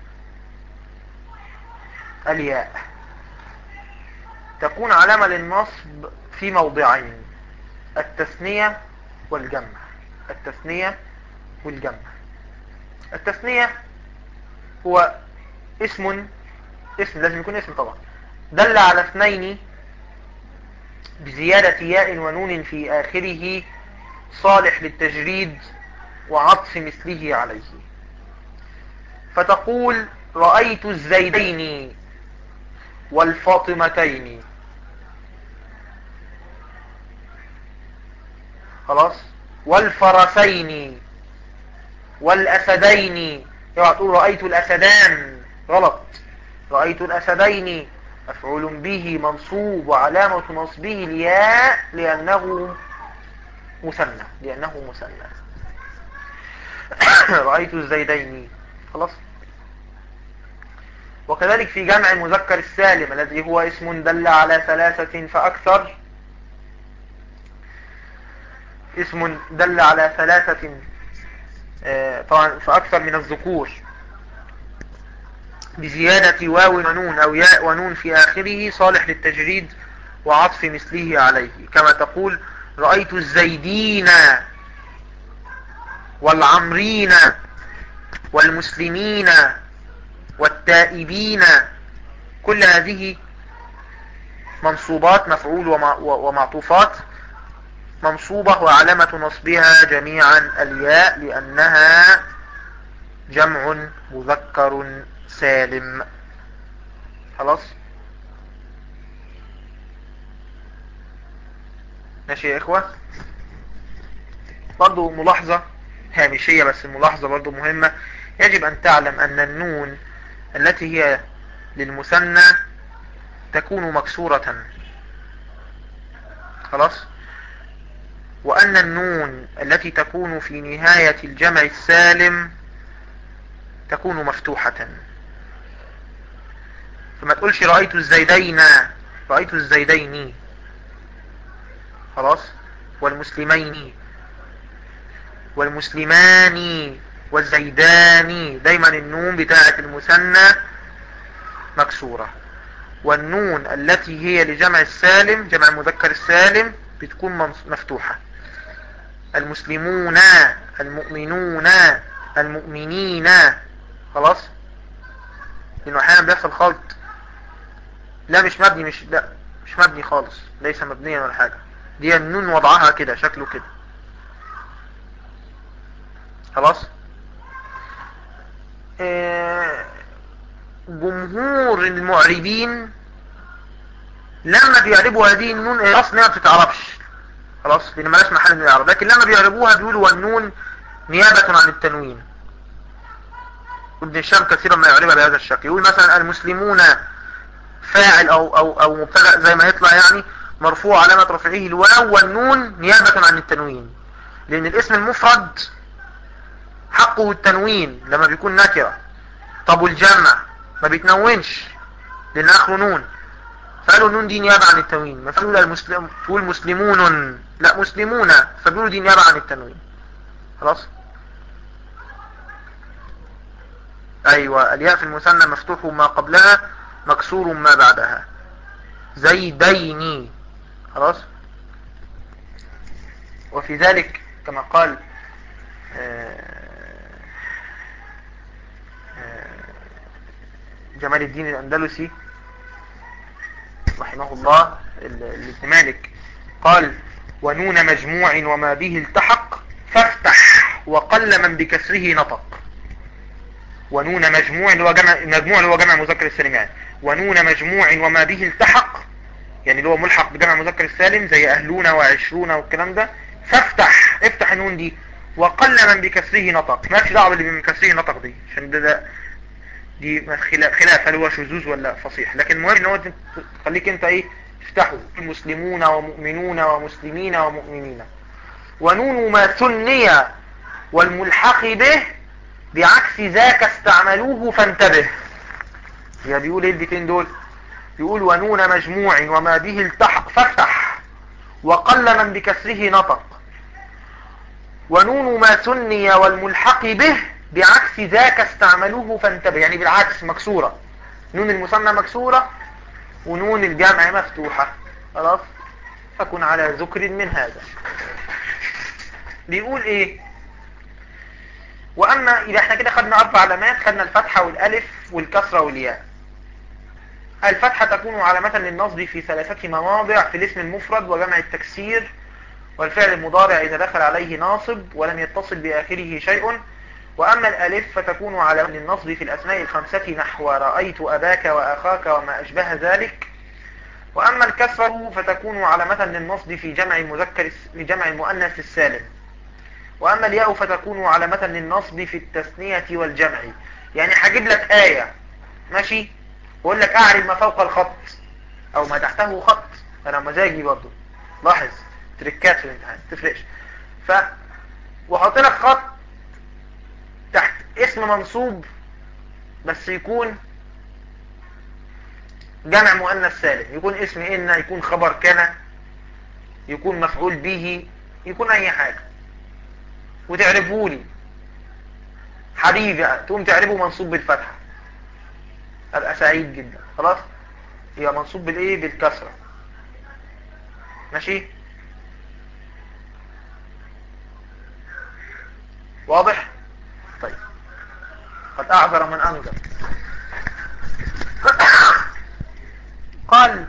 الياء تكون علامة للنصب في موضعين التثنية والجمع التثنية والجمع التثنية هو اسم اسم لازم يكون اسم طبعا دل على اثنين بزيادة ياء ونون في آخره صالح للتجريد وعطف مثله عليه فتقول رأيت الزيدين والفاطمتين خلاص والفرسين والأسدين يقعد تقول رأيت الأسدان غلط رأيت الأسدين مفعول به منصوب وعلامة نصبه الياء لأنه مثنى لأنه مثنى رأيت الزيدين خلاص وكذلك في جمع المذكر السالم الذي هو اسم دل على ثلاثة فأكثر اسم دل على ثلاثة آه، طبعا فأكثر من الذكور بزيادة واو ونون أو ياء ونون في آخره صالح للتجريد وعطف مثله عليه كما تقول رأيت الزيدين والعمرين والمسلمين والتائبين كل هذه منصوبات مفعول ومعطوفات منصوبة وعلامة نصبها جميعا الياء لأنها جمع مذكر سالم خلاص ماشي يا اخوة برضو ملاحظة هامشية بس الملاحظة برضو مهمة يجب ان تعلم ان النون التي هي للمثنى تكون مكسورة خلاص وأن النون التي تكون في نهاية الجمع السالم تكون مفتوحة فما تقولش رأيت الزيدين رأيت الزيدين خلاص والمسلمين والمسلمان والزيدان دايما النون بتاعة المثنى مكسورة والنون التي هي لجمع السالم جمع المذكر السالم بتكون مفتوحة المسلمون المؤمنون المؤمنين خلاص لانه احيانا بيحصل خلط لا مش مبني مش لا مش مبني خالص ليس مبنيا ولا حاجة دي النون وضعها كده شكله كده خلاص آه، جمهور المعربين لما بيعربوا هذه النون اصلا ما بتتعرفش خلاص لان ملاش محل من الاعراب لكن لما بيعربوها بيقولوا والنون نيابة عن التنوين ابن الشام كثيرا ما يعربها بهذا الشكل يقول مثلا المسلمون فاعل او او او مبتدا زي ما يطلع يعني مرفوع علامة رفعه الواو والنون نيابة عن التنوين لان الاسم المفرد حقه التنوين لما بيكون نكرة طب والجمع ما بيتنونش لان اخره نون فقالوا النون دي نيابة عن التنوين ما تقول المسلم تقول مسلمون لا مسلمون فبيقولوا دي نيابة عن التنوين خلاص ايوه الياء في المثنى مفتوح ما قبلها مكسور ما بعدها زيدين خلاص وفي ذلك كما قال آه، آه، جمال الدين الأندلسي رحمه الله ابن مالك قال ونون مجموع وما به التحق فافتح وقل من بكسره نطق ونون مجموع اللي هو جمع مجموع اللي هو جمع مذكر السالم يعني ونون مجموع وما به التحق يعني اللي هو ملحق بجمع مذكر السالم زي اهلون وعشرون والكلام ده فافتح افتح النون دي وقل من بكسره نطق مالكش دعوه باللي من كسره نطق دي عشان ده, ده دي خلاف هل هو شذوذ ولا فصيح لكن المهم ان هو تخليك انت ايه تفتحه المسلمون ومؤمنون ومسلمين ومؤمنين ونون ما ثني والملحق به بعكس ذاك استعملوه فانتبه يا بيقول ايه البيتين دول يقول ونون مجموع وما به التحق فافتح وقل من بكسره نطق ونون ما ثني والملحق به بعكس ذاك استعملوه فانتبه يعني بالعكس مكسورة نون المثنى مكسورة ونون الجمع مفتوحة خلاص فكن على ذكر من هذا بيقول ايه واما اذا احنا كده خدنا اربع علامات خدنا الفتحة والالف والكسرة والياء الفتحة تكون علامة للنصب في ثلاثة مواضع في الاسم المفرد وجمع التكسير والفعل المضارع إذا دخل عليه ناصب ولم يتصل بآخره شيء وأما الألف فتكون علامة للنصب في الأسماء الخمسة نحو رأيت أباك وأخاك وما أشبه ذلك وأما الكسر فتكون علامة للنصب في جمع المذكر في جمع المؤنث السالم وأما الياء فتكون علامة للنصب في التثنية والجمع يعني هجيب لك آية ماشي وأقول لك أعرف ما فوق الخط أو ما تحته خط أنا مزاجي برضو لاحظ تركات في الامتحان تفرقش ف وحط لك خط تحت اسم منصوب بس يكون جمع مؤنث سالم يكون اسم ان يكون خبر كان يكون مفعول به يكون اي حاجة وتعرفه لي حبيبي تقوم تعرفه منصوب بالفتحة ابقى سعيد جدا خلاص يبقى منصوب بالايه بالكسرة ماشي واضح طيب قد اعذر من انذر قال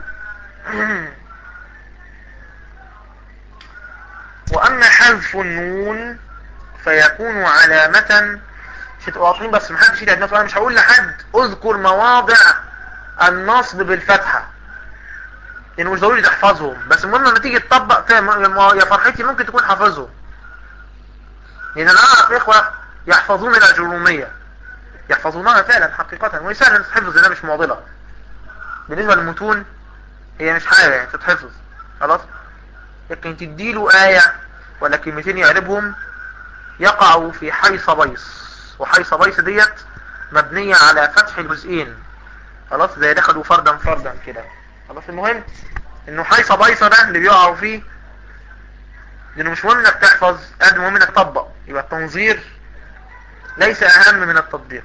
واما حذف النون فيكون علامة شتقوا بس محدش يتعب نفسه انا مش هقول لحد اذكر مواضع النصب بالفتحة لانه مش ضروري تحفظهم بس المهم لما تيجي تطبق يا فرحتي ممكن تكون حافظهم لان انا اعرف اخوة يحفظون الاجرومية يحفظونها فعلا حقيقة وهي سهل تتحفظ انها مش معضلة بالنسبة للمتون هي مش حاجة يعني تتحفظ خلاص لكن تديله آية ولا كلمتين يعربهم يقع في حيص بيص وحيص بيص ديت مبنية على فتح الجزئين خلاص زي دخلوا فردا فردا كده خلاص المهم انه حيص بيص ده اللي بيقعوا فيه لانه مش مهم انك تحفظ قد مهم انك تطبق يبقى التنظير ليس اهم من التطبيق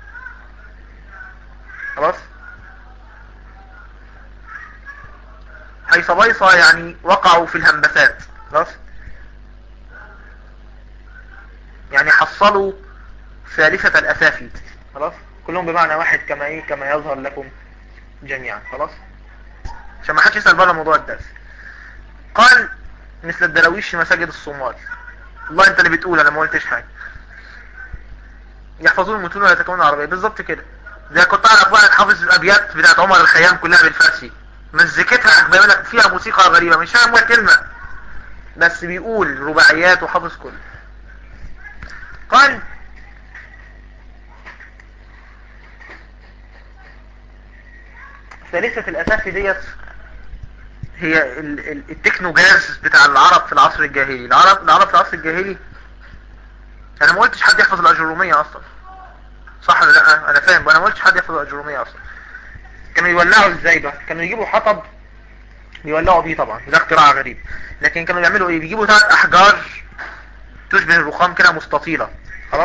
خلاص حيث بيصة يعني وقعوا في الهمبسات خلاص يعني حصلوا ثالثة الأسافي خلاص كلهم بمعنى واحد كما ايه كما يظهر لكم جميعا خلاص عشان ما حدش يسأل بره موضوع الدرس قال مثل الدراويش في مساجد الصومال والله انت اللي بتقول انا ما قلتش حاجة يحفظون المتون ولا يتكلمون العربية بالظبط كده زي كنت اعرف واحد حافظ الابيات بتاعت عمر الخيام كلها بالفارسي مزيكتها عجبه يقول لك فيها موسيقى غريبة مش فاهم ولا كلمة بس بيقول رباعيات وحافظ كله قال ثالثة الاساس ديت هي التكنو جاز بتاع العرب في العصر الجاهلي العرب العرب في العصر الجاهلي انا ما قلتش حد يحفظ الاجرومية اصلا صح ولا لا انا فاهم انا ما قلتش حد يحفظ الاجرومية اصلا كانوا يولعوا ازاي بقى كانوا يجيبوا حطب بيولعوا بيه طبعا ده اختراع غريب لكن كانوا يعملوا ايه بيجيبوا ثلاث احجار تشبه الرخام كده مستطيلة خلاص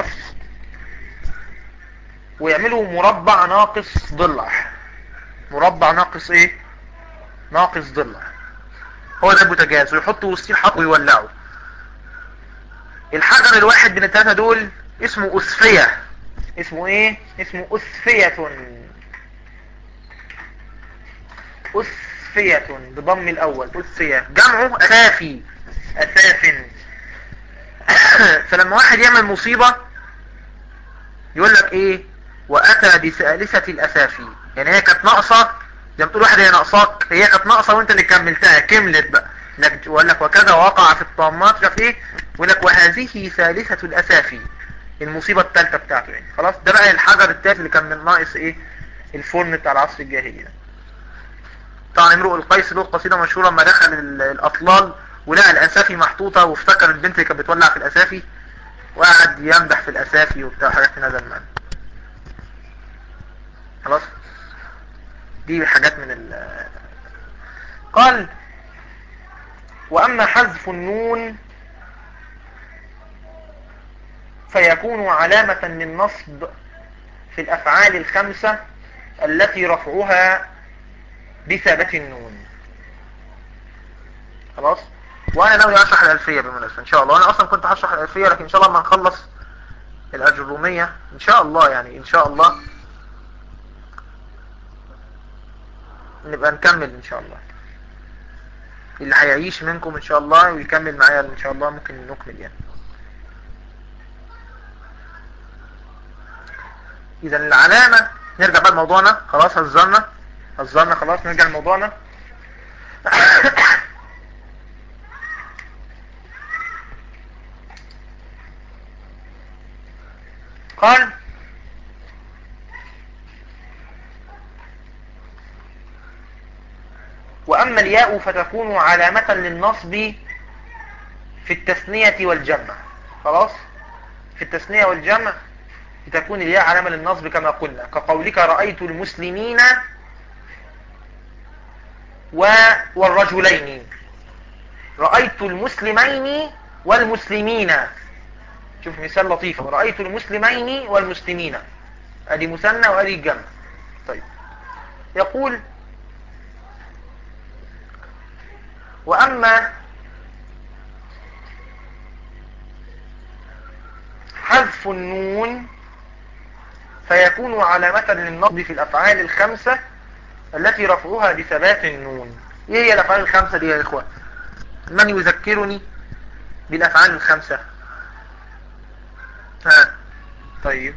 ويعملوا مربع ناقص ضلع مربع ناقص ايه ناقص ضلع هو ده البوتاجاز ويحطوا وسطيه حط ويولعوا الحجر الواحد من الثلاثة دول اسمه أسفية اسمه ايه اسمه أسفية أسفية بضم الأول أسفية جمعه أسافي أساف فلما واحد يعمل مصيبة يقول لك ايه وأتى بثالثة الأسافي يعني هي كانت ناقصة زي ما تقول واحد هي ناقصاك هي كانت ناقصة وانت اللي كملتها كملت بقى انك وقال لك وكذا وقع في الطامات شاف ايه يقول لك وهذه ثالثة الأسافي المصيبة الثالثة بتاعته يعني خلاص ده بقى الحجر الثالث اللي كان من ناقص ايه الفرن بتاع العصر الجاهلي ده طبعا امرؤ القيس له قصيدة مشهورة لما دخل الأطلال ولقى الأسافي محطوطة وافتكر البنت اللي كانت بتولع في الأسافي وقعد يمدح في الأسافي وبتاع حاجات من هذا المعنى خلاص دي حاجات من ال قال وأما حذف النون فيكون علامة للنصب في الأفعال الخمسة التي رفعها بثابت النون خلاص وانا ناوي اشرح الالفية بالمناسبة ان شاء الله انا اصلا كنت هشرح الالفية لكن ان شاء الله لما نخلص الاجرومية ان شاء الله يعني ان شاء الله نبقى نكمل ان شاء الله اللي هيعيش منكم ان شاء الله ويكمل معايا ان شاء الله ممكن نكمل يعني اذا العلامة نرجع بقى لموضوعنا خلاص هزرنا هزرنا خلاص نرجع لموضوعنا قال وأما الياء فتكون علامة للنصب في التثنية والجمع خلاص في التثنية والجمع تكون الياء علامة للنصب كما قلنا كقولك رأيت المسلمين و... والرجلين رأيت المسلمين والمسلمين شوف مثال لطيف رأيت المسلمين والمسلمين ادي مثنى وادي الجمع طيب يقول وأما حذف النون فيكون علامة للنصب في الأفعال الخمسة التي رفعها بثبات النون ايه هي الأفعال الخمسة دي يا إخوة من يذكرني بالأفعال الخمسة ها طيب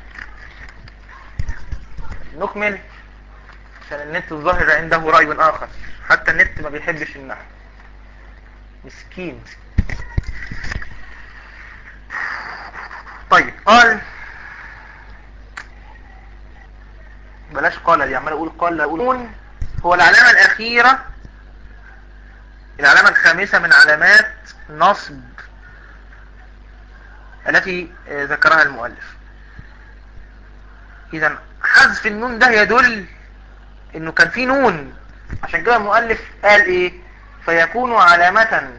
نكمل عشان النت الظاهر عنده رأي آخر حتى النت ما بيحبش النحو مسكين طيب قال بلاش قال دي عمال اقول قال لا اقول هو العلامة الاخيرة العلامة الخامسة من علامات نصب التي ذكرها المؤلف اذا حذف النون ده يدل انه كان في نون عشان كده المؤلف قال ايه فيكون علامة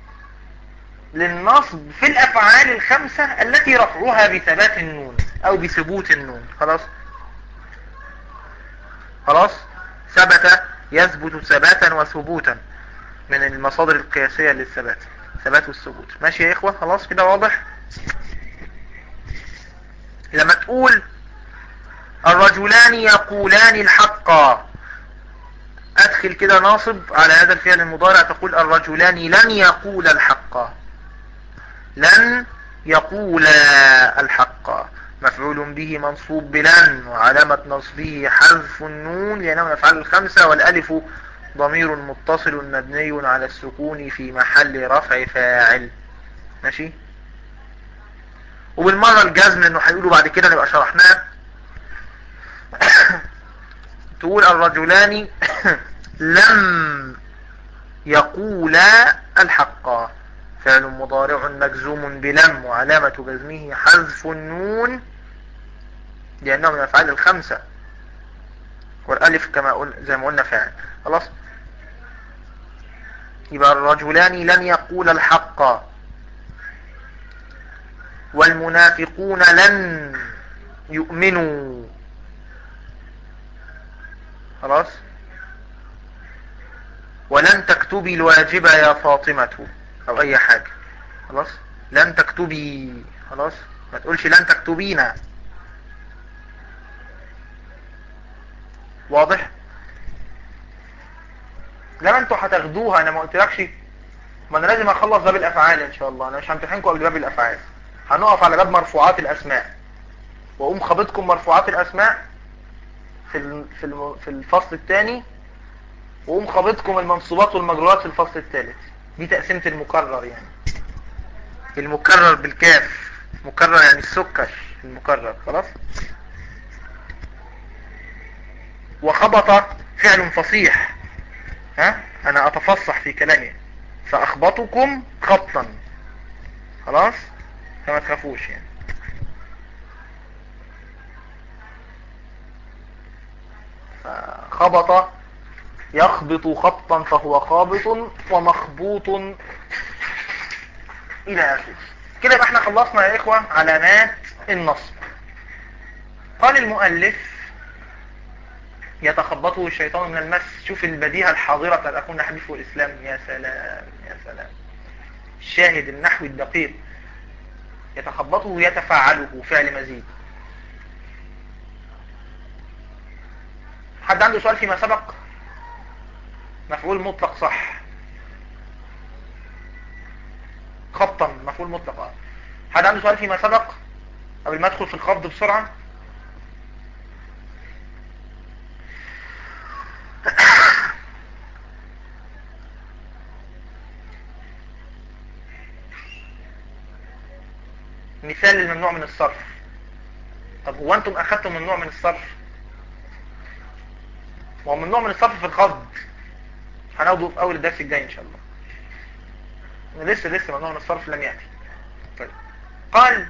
للنصب في الافعال الخمسة التي رفعها بثبات النون او بثبوت النون خلاص خلاص ثبت يثبت ثباتا وثبوتا من المصادر القياسية للثبات ثبات والثبوت ماشي يا اخوة خلاص كده واضح لما تقول الرجلان يقولان الحق ادخل كده ناصب على هذا الفعل المضارع تقول الرجلان لن يقول الحق لن يقول الحق مفعول به منصوب بلن وعلامة نصبه حذف النون لأنه من الأفعال الخمسة والألف ضمير متصل مبني على السكون في محل رفع فاعل ماشي وبالمرة الجزم لأنه هيقولوا بعد كده نبقى شرحناه تقول الرجلان لم يقولا الحق فعل مضارع مجزوم بلم وعلامة جزمه حذف النون لأنه من الأفعال الخمسة والألف كما قلنا زي ما قلنا فعل خلاص يبقى الرجلان لن يقول الحق والمنافقون لن يؤمنوا خلاص ولن تكتبي الواجب يا فاطمة او اي حاجة خلاص لن تكتبي خلاص ما تقولش لن تكتبينا واضح زي ما انتوا هتاخدوها انا ما قلتلكش ما انا لازم اخلص باب الافعال ان شاء الله انا مش همتحنكم قبل باب الافعال هنقف على باب مرفوعات الاسماء واقوم خابطكم مرفوعات الاسماء في في في الفصل الثاني واقوم خابطكم المنصوبات والمجرورات في الفصل الثالث دي تقسيمه المكرر يعني المكرر بالكاف مكرر يعني السكر المكرر خلاص وخبط فعل فصيح ها انا اتفصح في كلامي فاخبطكم خبطا خلاص فما تخافوش يعني خبط يخبط خبطا فهو خابط ومخبوط الى اخره كده يبقى احنا خلصنا يا اخوة علامات النصب قال المؤلف يتخبطه الشيطان من المس شوف البديهة الحاضرة بتاعت أكون حديث الإسلام يا سلام يا سلام الشاهد النحو الدقيق يتخبطه يتفعله فعل مزيد حد عنده سؤال فيما سبق مفعول مطلق صح خبطا مفعول مطلق اه حد عنده سؤال فيما سبق قبل ما ادخل في الخفض بسرعة مثال للممنوع من الصرف طب هو انتم اخذتم ممنوع من الصرف وهو ممنوع من الصرف في الخفض هناخده في اول الدرس الجاي ان شاء الله لسه لسه ممنوع من الصرف لم يأتي طيب قال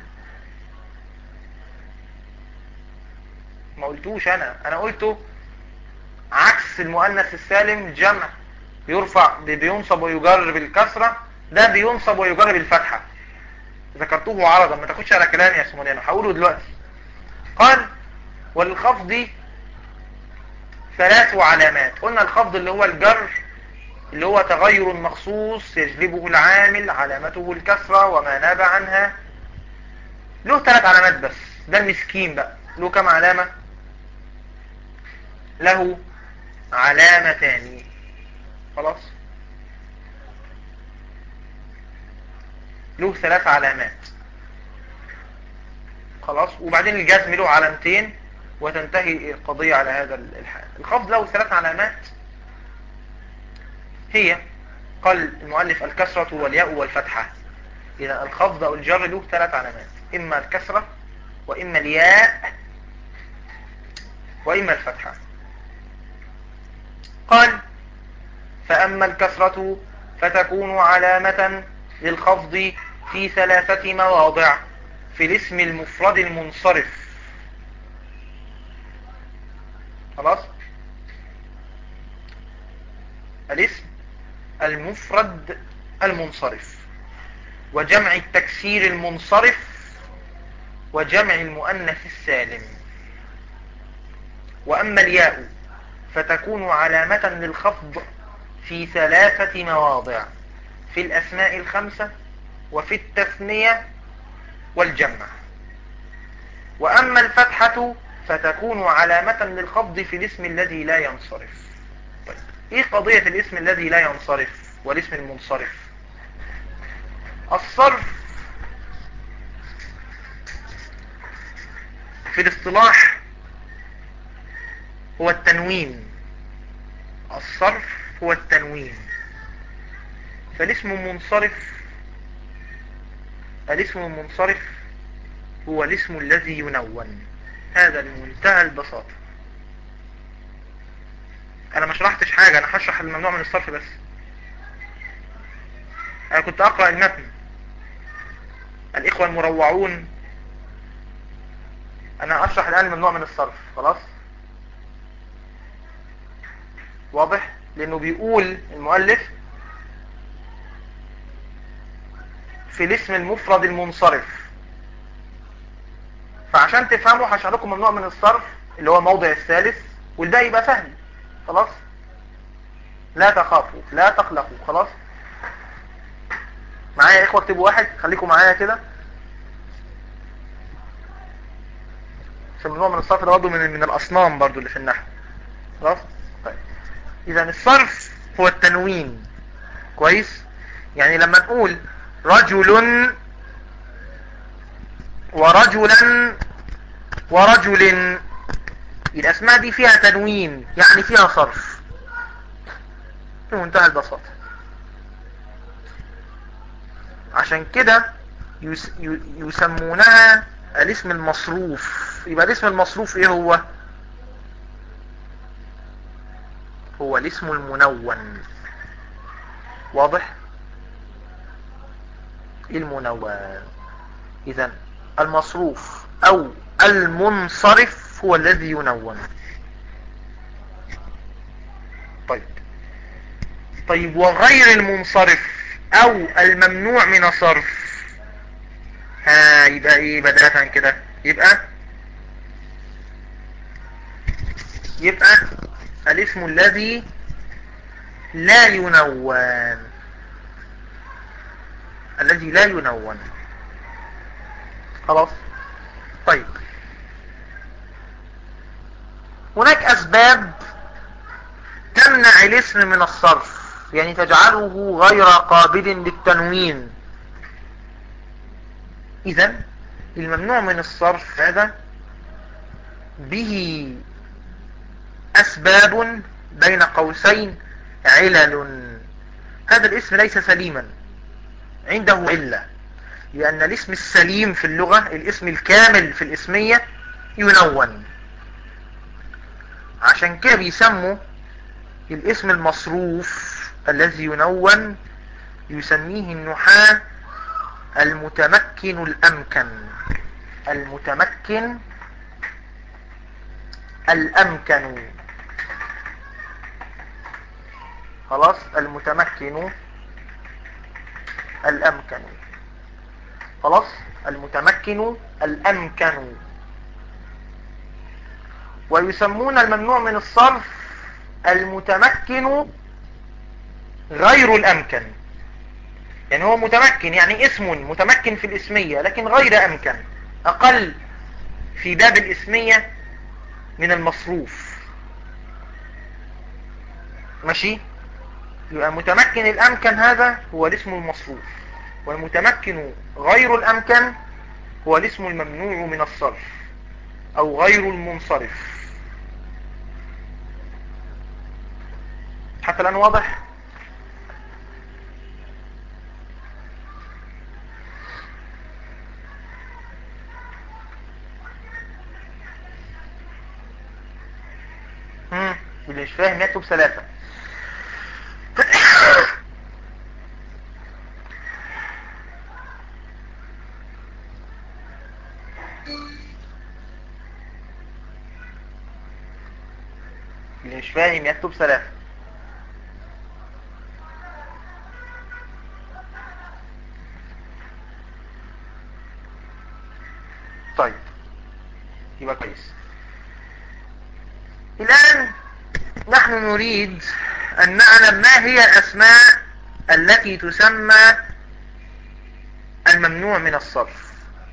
ما قلتوش انا انا قلته عكس المؤنث السالم جمع يرفع بينصب ويجر بالكسرة ده بينصب ويجر بالفتحة ذكرته عرضا ما تاخدش على كلامي يا سمونيانو هقوله دلوقتي قال والخفض ثلاث علامات قلنا الخفض اللي هو الجر اللي هو تغير مخصوص يجلبه العامل علامته الكسرة وما ناب عنها له ثلاث علامات بس ده المسكين بقى له كم علامة له علامتان خلاص له ثلاث علامات خلاص وبعدين الجزم له علامتين وتنتهي القضية على هذا الحال الخفض له ثلاث علامات هي قال المؤلف الكسرة والياء والفتحة إذا الخفض أو الجر له ثلاث علامات إما الكسرة وإما الياء وإما الفتحة قال فأما الكسرة فتكون علامة للخفض في ثلاثة مواضع في الاسم المفرد المنصرف خلاص الاسم المفرد المنصرف وجمع التكسير المنصرف وجمع المؤنث السالم وأما الياء فتكون علامة للخفض في ثلاثة مواضع في الأسماء الخمسة وفي التثنية والجمع وأما الفتحة فتكون علامة للخفض في الاسم الذي لا ينصرف طيب ايه قضية الاسم الذي لا ينصرف والاسم المنصرف الصرف في الاصطلاح هو التنوين الصرف هو التنوين فالاسم المنصرف الاسم المنصرف هو الاسم الذي ينون هذا لمنتهى البساطة انا ما شرحتش حاجة انا هشرح الممنوع من الصرف بس انا كنت اقرأ المتن الاخوة المروعون انا اشرح الان الممنوع من الصرف خلاص واضح لانه بيقول المؤلف في الاسم المفرد المنصرف فعشان تفهموا هشرح لكم ممنوع من الصرف اللي هو الموضع الثالث والباقي يبقى سهل خلاص لا تخافوا لا تقلقوا خلاص معايا يا اخوة اكتبوا واحد خليكم معايا كده عشان ممنوع من الصرف ده برضه من من الاصنام برضه اللي في النحو خلاص طيب اذا الصرف هو التنوين كويس يعني لما نقول رجل ورجلا ورجل الاسماء دي فيها تنوين يعني فيها صرف بمنتهى البساطة عشان كده يس يسمونها الاسم المصروف يبقى الاسم المصروف ايه هو هو الاسم المنون واضح المنون اذا المصروف او المنصرف هو الذي ينون طيب طيب وغير المنصرف او الممنوع من الصرف ها يبقى ايه بداية كده يبقى يبقى الاسم الذي لا ينون الذي لا ينون خلاص طيب هناك اسباب تمنع الاسم من الصرف يعني تجعله غير قابل للتنوين اذا الممنوع من الصرف هذا به اسباب بين قوسين علل هذا الاسم ليس سليما عنده علة لان الاسم السليم في اللغة الاسم الكامل في الاسمية ينون عشان كده بيسموا الاسم المصروف الذي ينون يسميه النحاة المتمكن الأمكن المتمكن الأمكن خلاص المتمكن الأمكن خلاص المتمكن الأمكن ويسمون الممنوع من الصرف المتمكن غير الأمكن يعني هو متمكن يعني اسم متمكن في الاسمية لكن غير أمكن أقل في باب الاسمية من المصروف ماشي يبقى متمكن الأمكن هذا هو الاسم المصروف والمتمكن غير الأمكن هو الاسم الممنوع من الصرف أو غير المنصرف حتى الآن واضح اللي مش فاهم يكتب ثلاثة اللي مش فاهم يكتب ثلاثة طيب يبقى كويس الآن نحن نريد أن نعلم ما هي الأسماء التي تسمى الممنوع من الصرف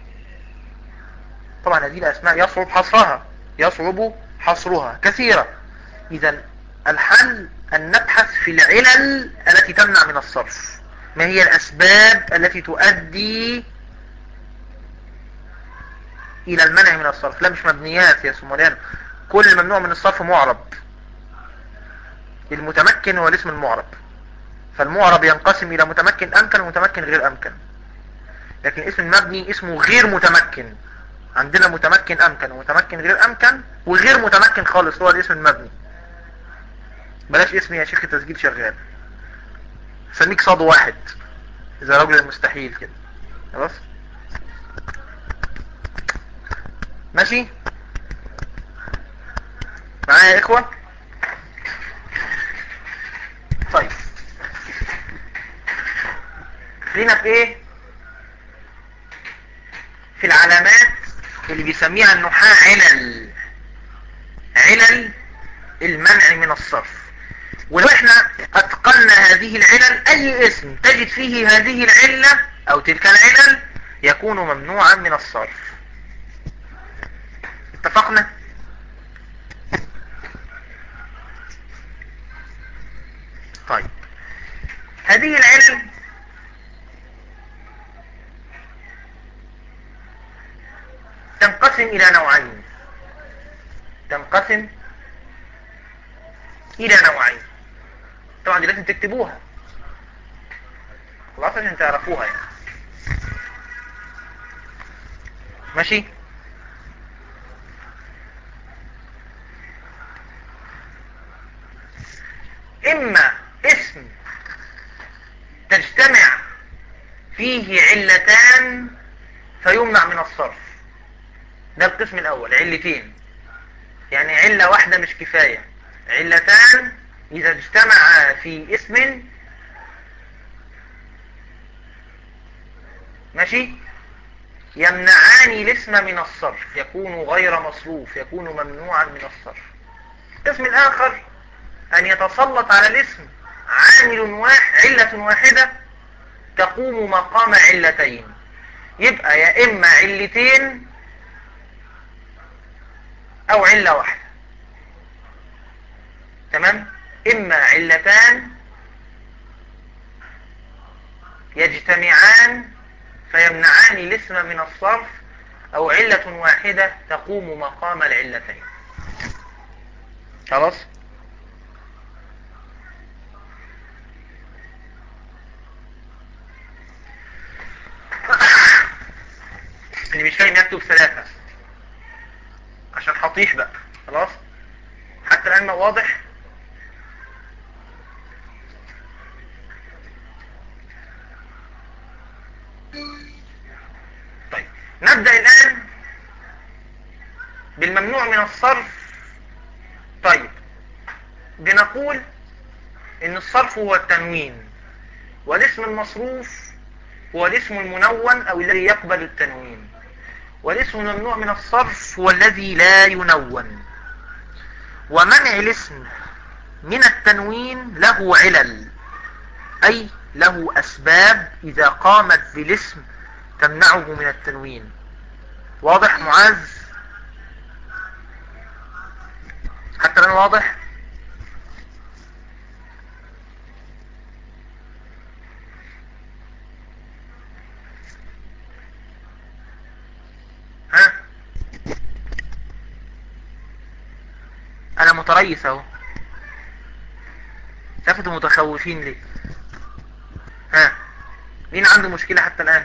طبعا هذه الأسماء يصعب حصرها يصعب حصرها كثيرة إذا الحل أن نبحث في العلل التي تمنع من الصرف ما هي الأسباب التي تؤدي إلى المنع من الصرف لا مش مبنيات يا سمولان كل ممنوع من الصرف معرب المتمكن هو الاسم المعرب فالمعرب ينقسم الى متمكن امكن ومتمكن غير امكن لكن اسم المبني اسمه غير متمكن عندنا متمكن امكن ومتمكن غير امكن وغير متمكن خالص هو الاسم المبني بلاش اسمي يا شيخ التسجيل شغال سميك صاد واحد اذا رجل المستحيل كده خلاص ماشي معايا يا اخوة طيب لينا في ايه في العلامات اللي بيسميها النحاة علل علل المنع من الصرف ولو احنا اتقلنا هذه العلل اي اسم تجد فيه هذه العلة او تلك العلل يكون ممنوعا من الصرف اتفقنا طيب هذه العلم تنقسم إلى نوعين تنقسم إلى نوعين طبعا دي لازم تكتبوها خلاص عشان تعرفوها يعني ماشي إما اسم تجتمع فيه علتان فيمنع من الصرف ده القسم الأول علتين يعني علة واحدة مش كفاية علتان إذا اجتمعا في اسم ماشي يمنعان الاسم من الصرف يكون غير مصروف يكون ممنوعا من الصرف القسم الآخر أن يتسلط على الاسم عامل واحد علة واحدة تقوم مقام علتين يبقى يا إما علتين أو علة واحدة تمام إما علتان يجتمعان فيمنعان الاسم من الصرف أو علة واحدة تقوم مقام العلتين خلاص اللي مش فاهم يكتب ثلاثة عشان هطيح بقى خلاص حتى الآن ما واضح طيب نبدأ الآن بالممنوع من الصرف طيب بنقول ان الصرف هو التنوين والاسم المصروف هو الاسم المنون او الذي يقبل التنوين والاسم الممنوع من الصرف هو الذي لا ينون ومنع الاسم من التنوين له علل أي له أسباب إذا قامت بالاسم تمنعه من التنوين واضح معاذ حتى الآن واضح ها انا متريث اهو شافتوا متخوفين ليه ها مين عنده مشكلة حتى الان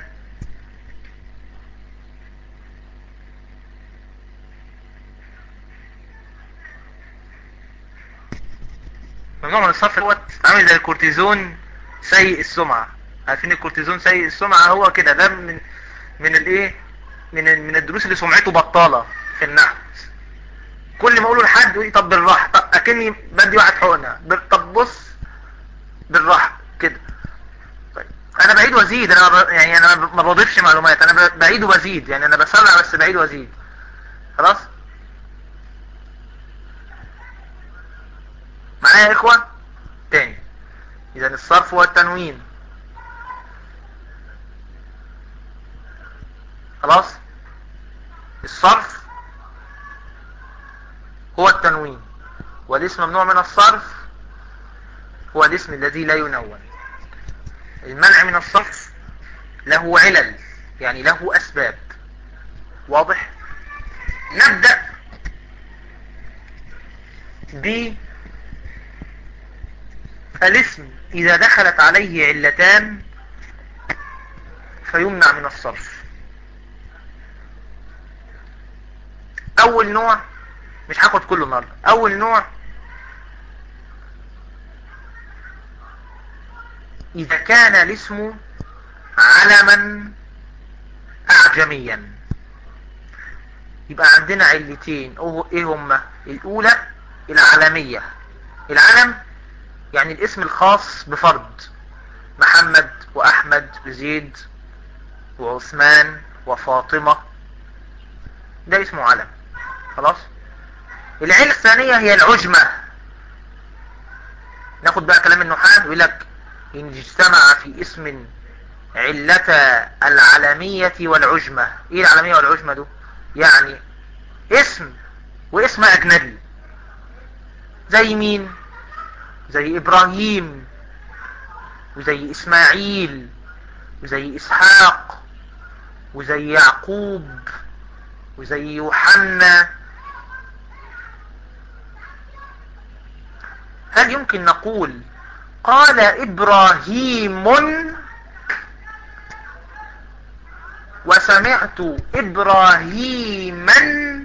ممنوع من الصرف دوت عامل زي الكورتيزون سيء السمعة عارفين الكورتيزون سيء السمعة هو كده ده من من الايه من ال- من الدروس اللي سمعته بطالة في النحو كل ما اقوله لحد يقول لي طب بالراحة طب اكني بدي واحد حقنة بال- طب بص بالراحة كده طيب انا بعيد وازيد انا ما ب- يعني انا ما بضيفش معلومات انا ب- بعيد وازيد يعني انا بسرع بس بعيد وازيد خلاص معايا يا اخوة تاني اذا الصرف والتنوين خلاص الصرف هو التنوين والاسم ممنوع من الصرف هو الاسم الذي لا ينون المنع من الصرف له علل يعني له أسباب واضح نبدأ بالاسم إذا دخلت عليه علتان فيمنع من الصرف أول نوع مش هاخد كله النهارده أول نوع إذا كان الاسم علما أعجميا يبقى عندنا علتين أو إيه هما الأولى العلمية العلم يعني الاسم الخاص بفرد محمد وأحمد وزيد وعثمان وفاطمة ده اسمه علم خلاص العلة الثانية هي العجمة ناخد بقى كلام النحاة يقول لك إن اجتمع في اسم علة العلمية والعجمة ايه العلمية والعجمة دول يعني اسم واسم اجنبي زي مين زي ابراهيم وزي اسماعيل وزي اسحاق وزي يعقوب وزي يوحنا هل يمكن نقول قال ابراهيم وسمعت ابراهيما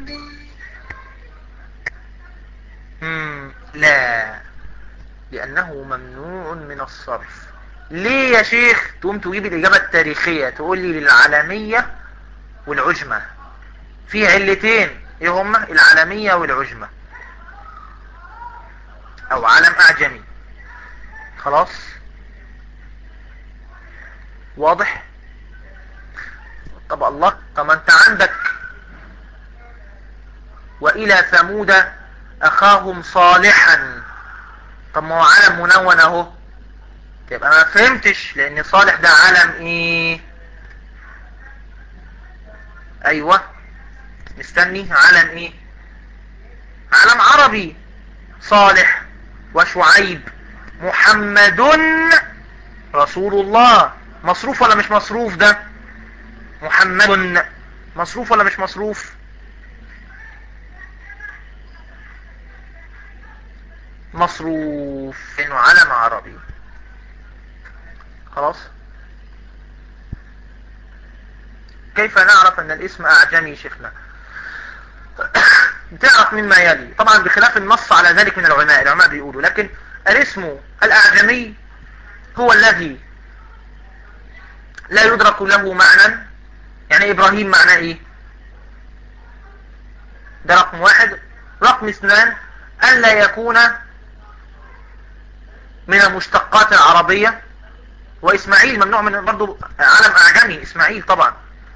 لا لانه ممنوع من الصرف ليه يا شيخ تقوم تجيب الاجابة التاريخية تقول لي للعالمية والعجمة في علتين ايه هما العالمية والعجمة او علم اعجمي خلاص واضح طب الله طب انت عندك والى ثمود اخاهم صالحا طب ما هو علم منون اهو تبقى ما فهمتش لان صالح ده علم ايه ايوه مستني علم ايه علم عربي صالح وشعيب محمد رسول الله مصروف ولا مش مصروف ده محمد مصروف ولا مش مصروف مصروف انه علم عربي خلاص كيف نعرف ان الاسم اعجمي شيخنا تعرف مما يلي طبعا بخلاف النص على ذلك من العلماء العلماء بيقولوا لكن الاسم الاعجمي هو الذي لا يدرك له معنى يعني ابراهيم معناه ايه ده رقم واحد رقم اثنان الا يكون من المشتقات العربية واسماعيل ممنوع من برضو علم اعجمي اسماعيل طبعا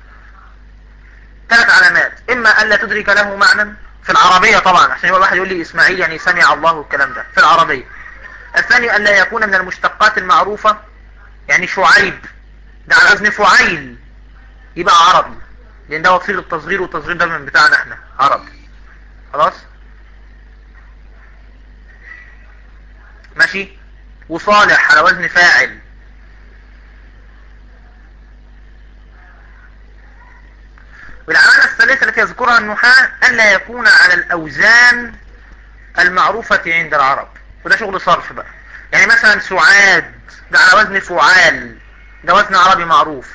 ثلاث علامات اما الا تدرك له معنى في العربية طبعا عشان يقول واحد يقول لي اسماعيل يعني سمع الله والكلام ده في العربية الثاني الا يكون من المشتقات المعروفة يعني شعيب ده على وزن فعيل يبقى عربي لان ده وصيل التصغير والتصغير ده من بتاعنا احنا عربي خلاص ماشي وصالح على وزن فاعل والعلامة الثالثة التي يذكرها النحاة ألا يكون على الأوزان المعروفة عند العرب وده شغل صرف بقى يعني مثلا سعاد ده على وزن فعال ده وزن عربي معروف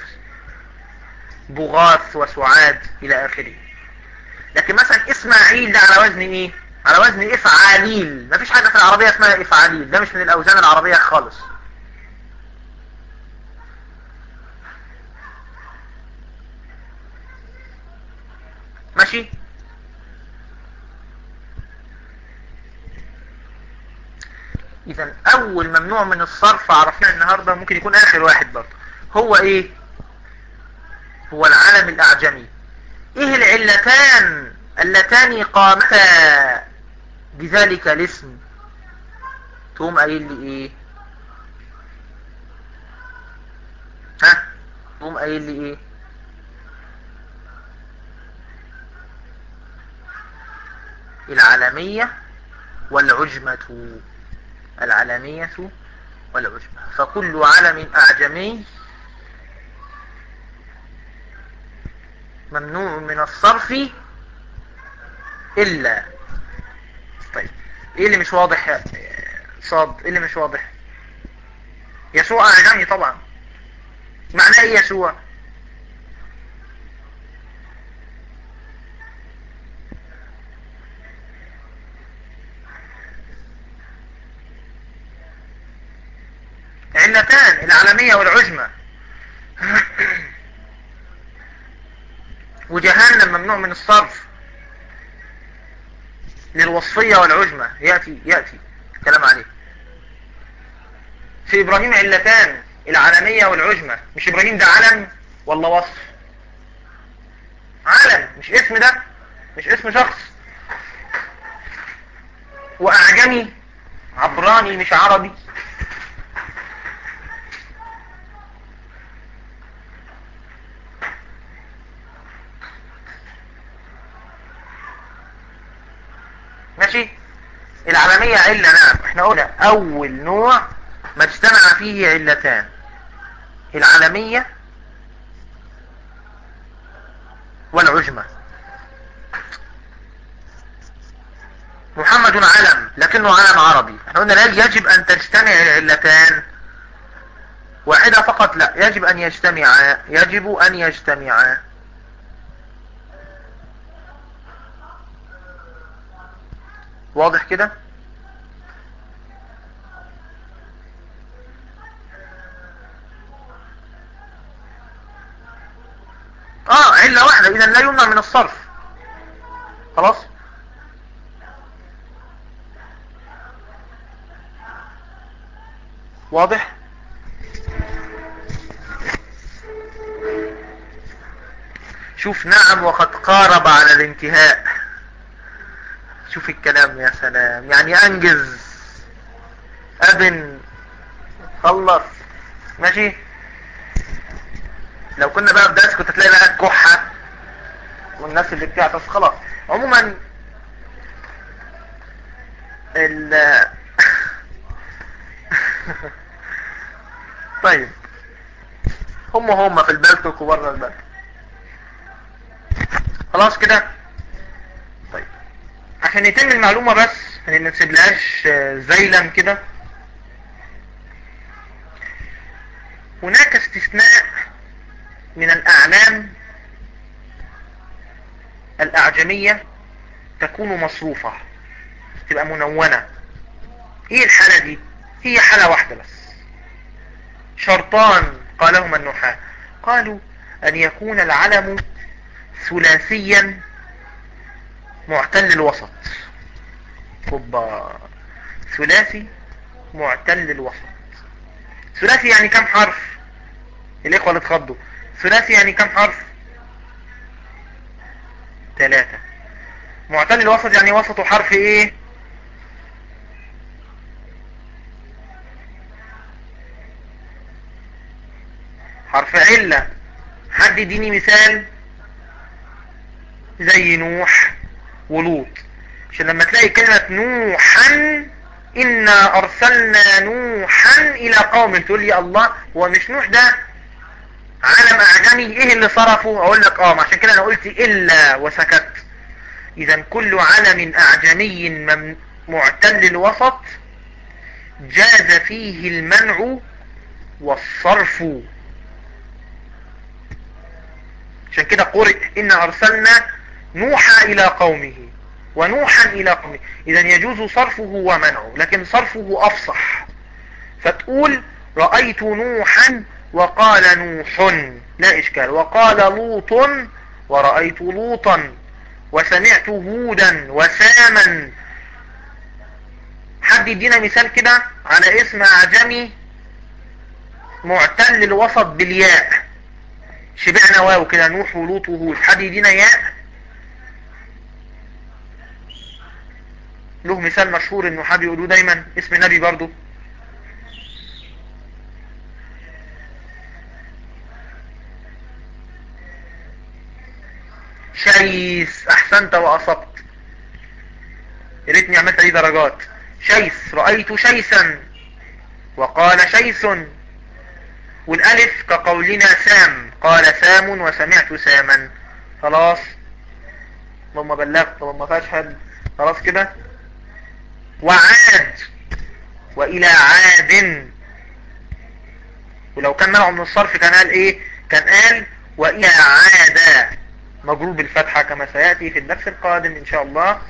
بغاث وسعاد إلى آخره لكن مثلا إسماعيل ده على وزن إيه على وزن إفعاليل مفيش حاجة في العربية اسمها إفعاليل ده مش من الأوزان العربية خالص ماشي اذا اول ممنوع من الصرف عرفناه النهاردة ممكن يكون اخر واحد برضه هو ايه هو العلم الاعجمي ايه العلتان اللتان قامتا بذلك الاسم تقوم قايل لي ايه ها تقوم قايل لي ايه العالمية والعجمة العالمية والعجمة فكل علم أعجمي ممنوع من الصرف إلا طيب إيه اللي مش واضح يا صاد إيه اللي مش واضح يسوع أعجمي طبعا معناه إيه يسوع علتان العالمية والعجمة وجهنم ممنوع من الصرف للوصفية والعجمة يأتي يأتي كلام عليه في إبراهيم علتان العالمية والعجمة مش إبراهيم ده علم ولا وصف علم مش اسم ده مش اسم شخص وأعجمي عبراني مش عربي ماشي العالمية علة نعم احنا قلنا اول نوع ما اجتمع فيه علتان العالمية والعجمة محمد علم لكنه علم عربي احنا قلنا لا يجب ان تجتمع العلتان واحدة فقط لا يجب ان يجتمعا يجب ان يجتمعا واضح كده اه علة واحدة اذا لا يمنع من الصرف خلاص واضح شوف نعم وقد قارب على الانتهاء شوف الكلام يا سلام يعني انجز ابن خلص ماشي لو كنا بقى في درس كنت تلاقي بقى الكحة والناس اللي بتعطس خلاص عموما ال طيب هم هم في البلتك وبره البلتك خلاص كده طيب عشان يتم المعلومة بس يعني ما نسيبلهاش زيلا كده هناك استثناء من الأعلام الأعجمية تكون مصروفة تبقى منونة ايه الحالة دي هي حالة واحدة بس شرطان قالهما النحاة قالوا أن يكون العلم ثلاثيا معتل الوسط كبا ثلاثي معتل الوسط ثلاثي يعني كم حرف الإخوة اللي اتخضوا ثلاثي يعني كم حرف ثلاثة معتل الوسط يعني وسطه حرف ايه حرف علة حد يديني مثال زي نوح ولوط عشان لما تلاقي كلمة نوحا إنا أرسلنا نوحا إلى قوم تقول لي الله هو مش نوح ده علم أعجمي إيه اللي صرفه أقول لك آه عشان كده أنا قلت إلا وسكت إذا كل علم أعجمي مم- معتل الوسط جاز فيه المنع والصرف عشان كده قرئ إن أرسلنا نوحا إلى قومه ونوحا إلى قومه إذا يجوز صرفه ومنعه لكن صرفه أفصح فتقول رأيت نوحا وقال نوح لا إشكال وقال لوط ورأيت لوطا وسمعت هودا وساما حد يدينا مثال كده على اسم أعجمي معتل الوسط بالياء شبعنا واو كده نوح ولوط وهود حد يدينا ياء له مثال مشهور انه حد يقولوه دايما اسم نبي برضو شيس احسنت واصبت يا ريتني عملت لي درجات شيس رأيت شيسا وقال شيس والالف كقولنا سام قال سام وسمعت ساما خلاص لما بلغت لما فيهاش حد خلاص كده وعاد والى عاد ولو كان منعه من الصرف كان قال ايه كان قال والى عاد مجرور بالفتحة كما سيأتي في الدرس القادم ان شاء الله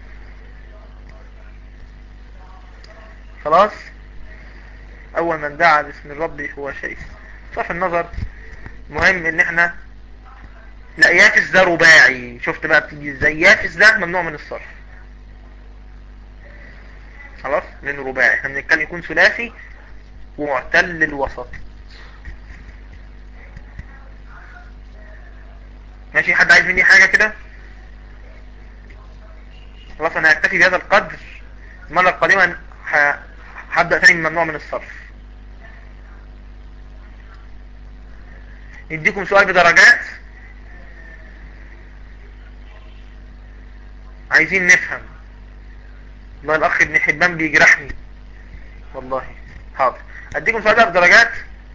خلاص اول من دعا باسم الرب هو شيء صرف النظر مهم ان احنا لا يافس ده رباعي شفت بقى بتيجي ازاي يافس ده ممنوع من الصرف خلاص لانه رباعي احنا بنتكلم يكون ثلاثي ومعتل الوسط ماشي حد عايز مني حاجة كده خلاص انا هكتفي بهذا القدر المرة القادمة ه- هبدأ تاني من ممنوع من الصرف نديكم سؤال بدرجات عايزين نفهم والله الاخ ابن حبان بيجرحني والله حاضر اديكم سؤال بقى بدرجات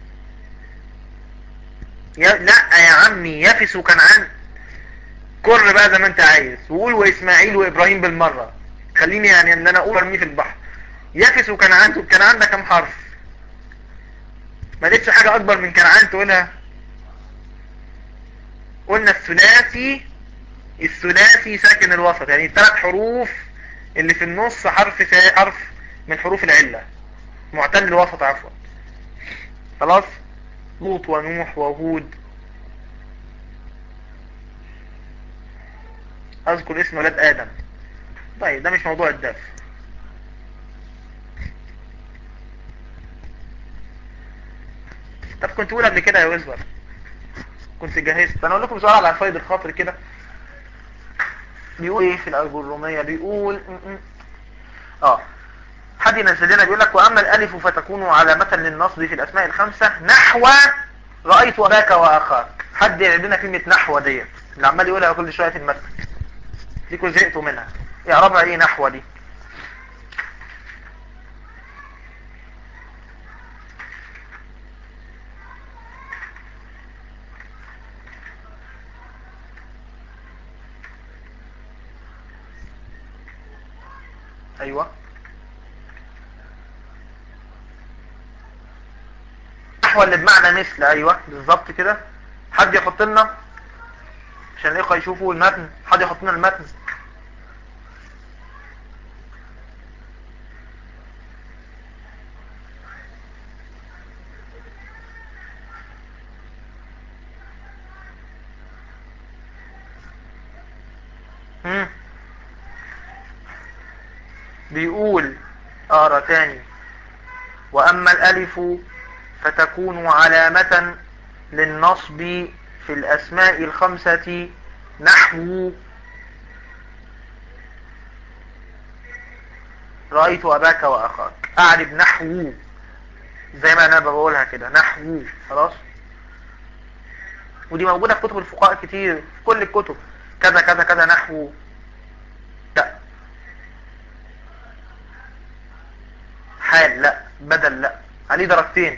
يا لا يا عمي يافس وكنعان كر بقى زي ما انت عايز وقول واسماعيل وابراهيم بالمرة خليني يعني ان انا اقول ارميه في البحر يافس وكنعان كنعان ده كام حرف ما لقيتش حاجة اكبر من كنعان تقولها قلنا الثلاثي الثلاثي ساكن الوسط يعني الثلاث حروف اللي في النص حرف حرف من حروف العلة معتل الوسط عفوا خلاص لوط ونوح وهود اذكر اسم ولاد ادم طيب ده مش موضوع الدرس طب كنت اقول قبل كده يا وزبر كنت جهزت انا اقول لكم سؤال على فايد الخاطر كده بيقول ايه في الالجرومية بيقول اه حد ينزل لنا بيقول لك واما الالف فتكون علامة للنصب في الاسماء الخمسة نحو رأيت اباك واخاك حد يعد لنا كلمة نحو ديت اللي عمال يقولها كل شوية في المسجد ديكوا زهقتوا منها اعربها ايه نحو دي ايوه نحو اللي بمعنى مثل ايوه بالظبط كده حد يحط لنا عشان الاخوه يشوفوا المتن حد يحط لنا المتن مم. بيقول اقرا تاني واما الالف فتكون علامة للنصب في الاسماء الخمسة نحو رأيت اباك واخاك اعرب نحو زي ما انا بقولها كده نحو خلاص ودي موجودة في كتب الفقهاء كتير في كل الكتب كذا كذا كذا نحو لا حال لا بدل لا عليه درجتين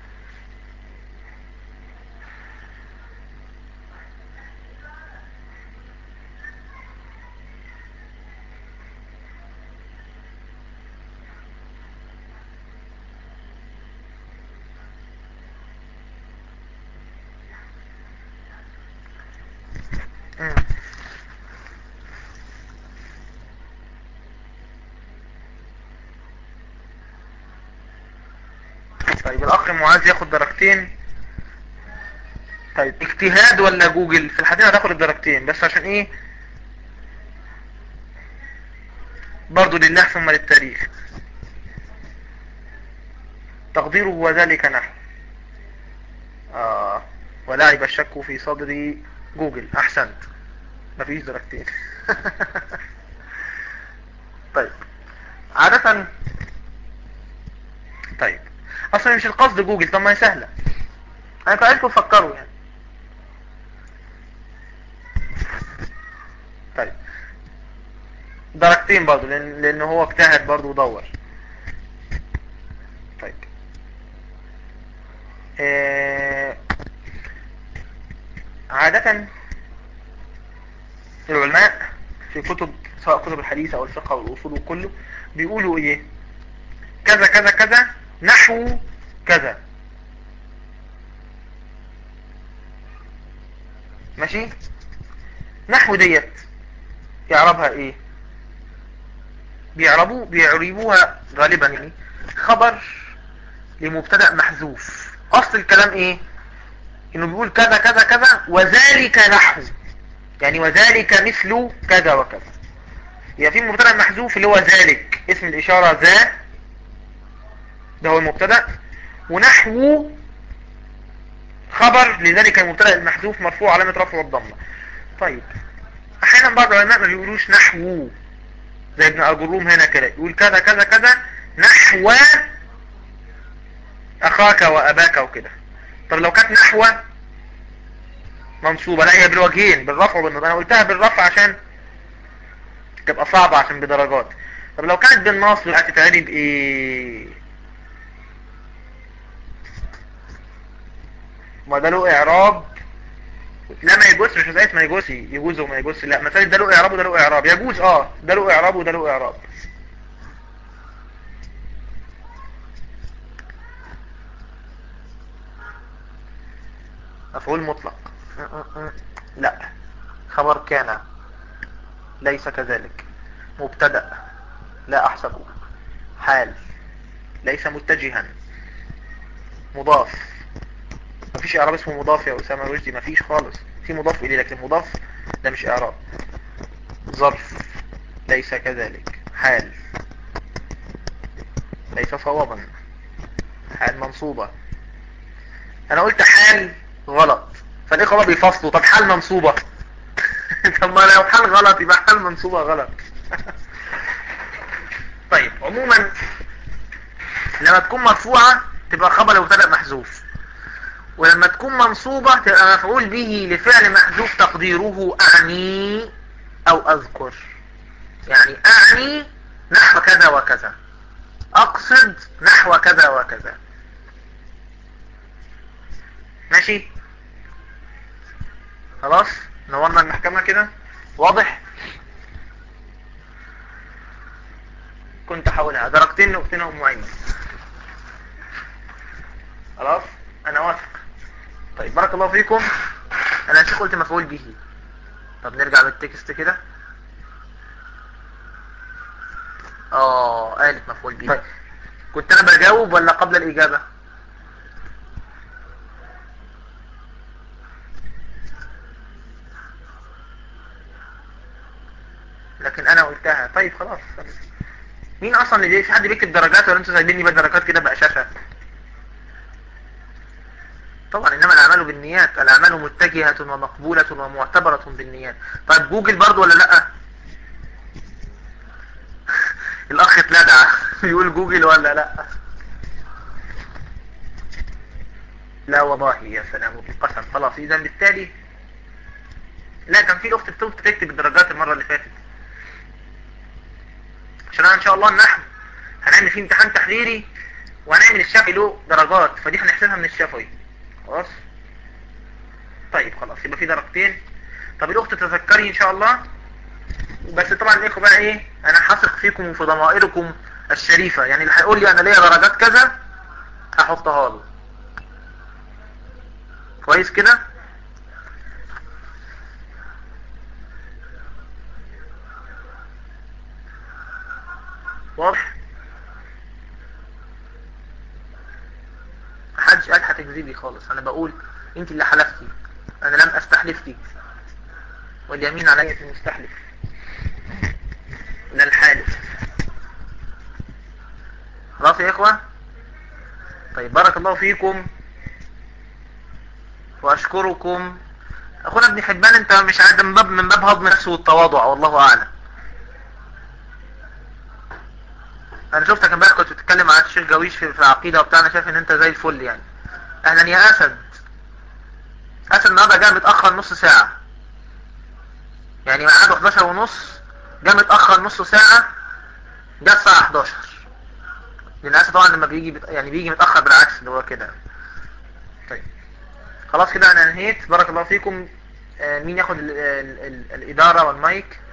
مم. طيب الاخ معاذ ياخد درجتين طيب اجتهاد ولا جوجل في الحالتين هتاخد الدرجتين بس عشان ايه برضو لله ثم للتاريخ تقديره وذلك نحو آه ولعب الشك في صدري جوجل احسنت مفيش درجتين طيب عادة طيب اصلا مش القصد جوجل طب ما هي سهلة انا كنت عايزكم تفكروا يعني طيب درجتين برضو لان, لان هو اجتهد برضو ودور طيب آه عادة العلماء في كتب سواء كتب الحديث او الفقه والاصول وكله بيقولوا ايه كذا كذا كذا نحو كذا ماشي نحو ديت يعربها ايه بيعربوا بيعربوها غالبا يعني خبر لمبتدا محذوف اصل الكلام ايه انه بيقول كذا كذا كذا وذلك نحو يعني وذلك مثل كذا وكذا يبقى في مبتدا محذوف اللي هو ذلك اسم الاشاره ذا ده هو المبتدا ونحو خبر لذلك المبتدا المحذوف مرفوع علامه رفعه الضمه طيب احيانا بعض العلماء ما بيقولوش نحو زي ابن اجروم هنا كده يقول كذا كذا كذا نحو اخاك واباك وكده طب لو كانت نحو منصوبة لا هي بالوجهين بالرفع وبالنصب انا قلتها بالرفع عشان تبقى صعبة عشان بدرجات طب لو كانت بالنصب هتتعرب ايه ما ده له اعراب لا ما يجوز مش مسألة ما يجوز يجوز وما يجوز لا مسألة ده له اعراب وده له اعراب يجوز اه ده له اعراب وده له اعراب مفعول مطلق لا خبر كان ليس كذلك مبتدأ لا احسبه حال ليس متجها مضاف مفيش اعراب اسمه مضاف يا اسامه رشدي مفيش خالص في مضاف اليه لكن مضاف ده مش اعراب ظرف ليس كذلك حال ليس صوابا حال منصوبة انا قلت حال غلط فالاخوة بقى بيفصلوا طب حال منصوبة طب ما لو حال غلط يبقى حال منصوبة غلط طيب عموما لما تكون مرفوعة تبقى خبر مبتدا محذوف ولما تكون منصوبة تبقى مفعول به لفعل محذوف تقديره أعني أو أذكر يعني أعني نحو كذا وكذا أقصد نحو كذا وكذا ماشي خلاص نورنا المحكمة كده واضح كنت حولها درجتين لأختنا أم أيمن خلاص أنا واثق طيب بارك الله فيكم أنا شيخ قلت مفعول به طب نرجع بالتكست كده اه قالت مفعول به طيب. كنت أنا بجاوب ولا قبل الإجابة لكن انا قلتها طيب خلاص مين اصلا اللي في حد بيكتب درجات ولا انتوا سايبيني بقى درجات كده بقشاشة طبعا انما الاعمال بالنيات الاعمال متجهة ومقبولة ومعتبرة بالنيات طيب جوجل برضو ولا لا الاخ اتلدع يقول جوجل ولا لا لا والله يا سلام بالقسم خلاص اذا بالتالي لا كان في اخت بتكتب الدرجات المرة اللي فاتت عشان ان شاء الله النحو هنعمل فيه امتحان تحريري وهنعمل الشفوي له درجات فدي هنحسبها من الشفوي خلاص طيب خلاص يبقى في درجتين طب الاخت تذكري ان شاء الله بس طبعا الاخوه بقى ايه انا حاثق فيكم وفي ضمائركم الشريفة يعني اللي هيقول لي انا ليا درجات كذا هحطها له كويس كده واضح محدش قال هتكذبي خالص انا بقول انت اللي حلفتي انا لم استحلفتي واليمين علي في المستحلف لا الحالف خلاص يا اخوة طيب بارك الله فيكم واشكركم اخونا ابن حبان انت مش عاد من باب من باب هضم نفسه والتواضع والله اعلم انا شفتك امبارح كنت بتتكلم على الشيخ جويش في العقيدة وبتاع انا شايف ان انت زي الفل يعني اهلا يا اسد اسد النهارده جاي متاخر نص ساعة يعني ميعاده 11 ونص جاي متاخر نص ساعة جه الساعة 11 لان اسد طبعا لما بيجي بت... يعني بيجي متاخر بالعكس اللي هو كده طيب خلاص كده انا انهيت بارك الله فيكم آه مين ياخد ال ال ال الادارة والمايك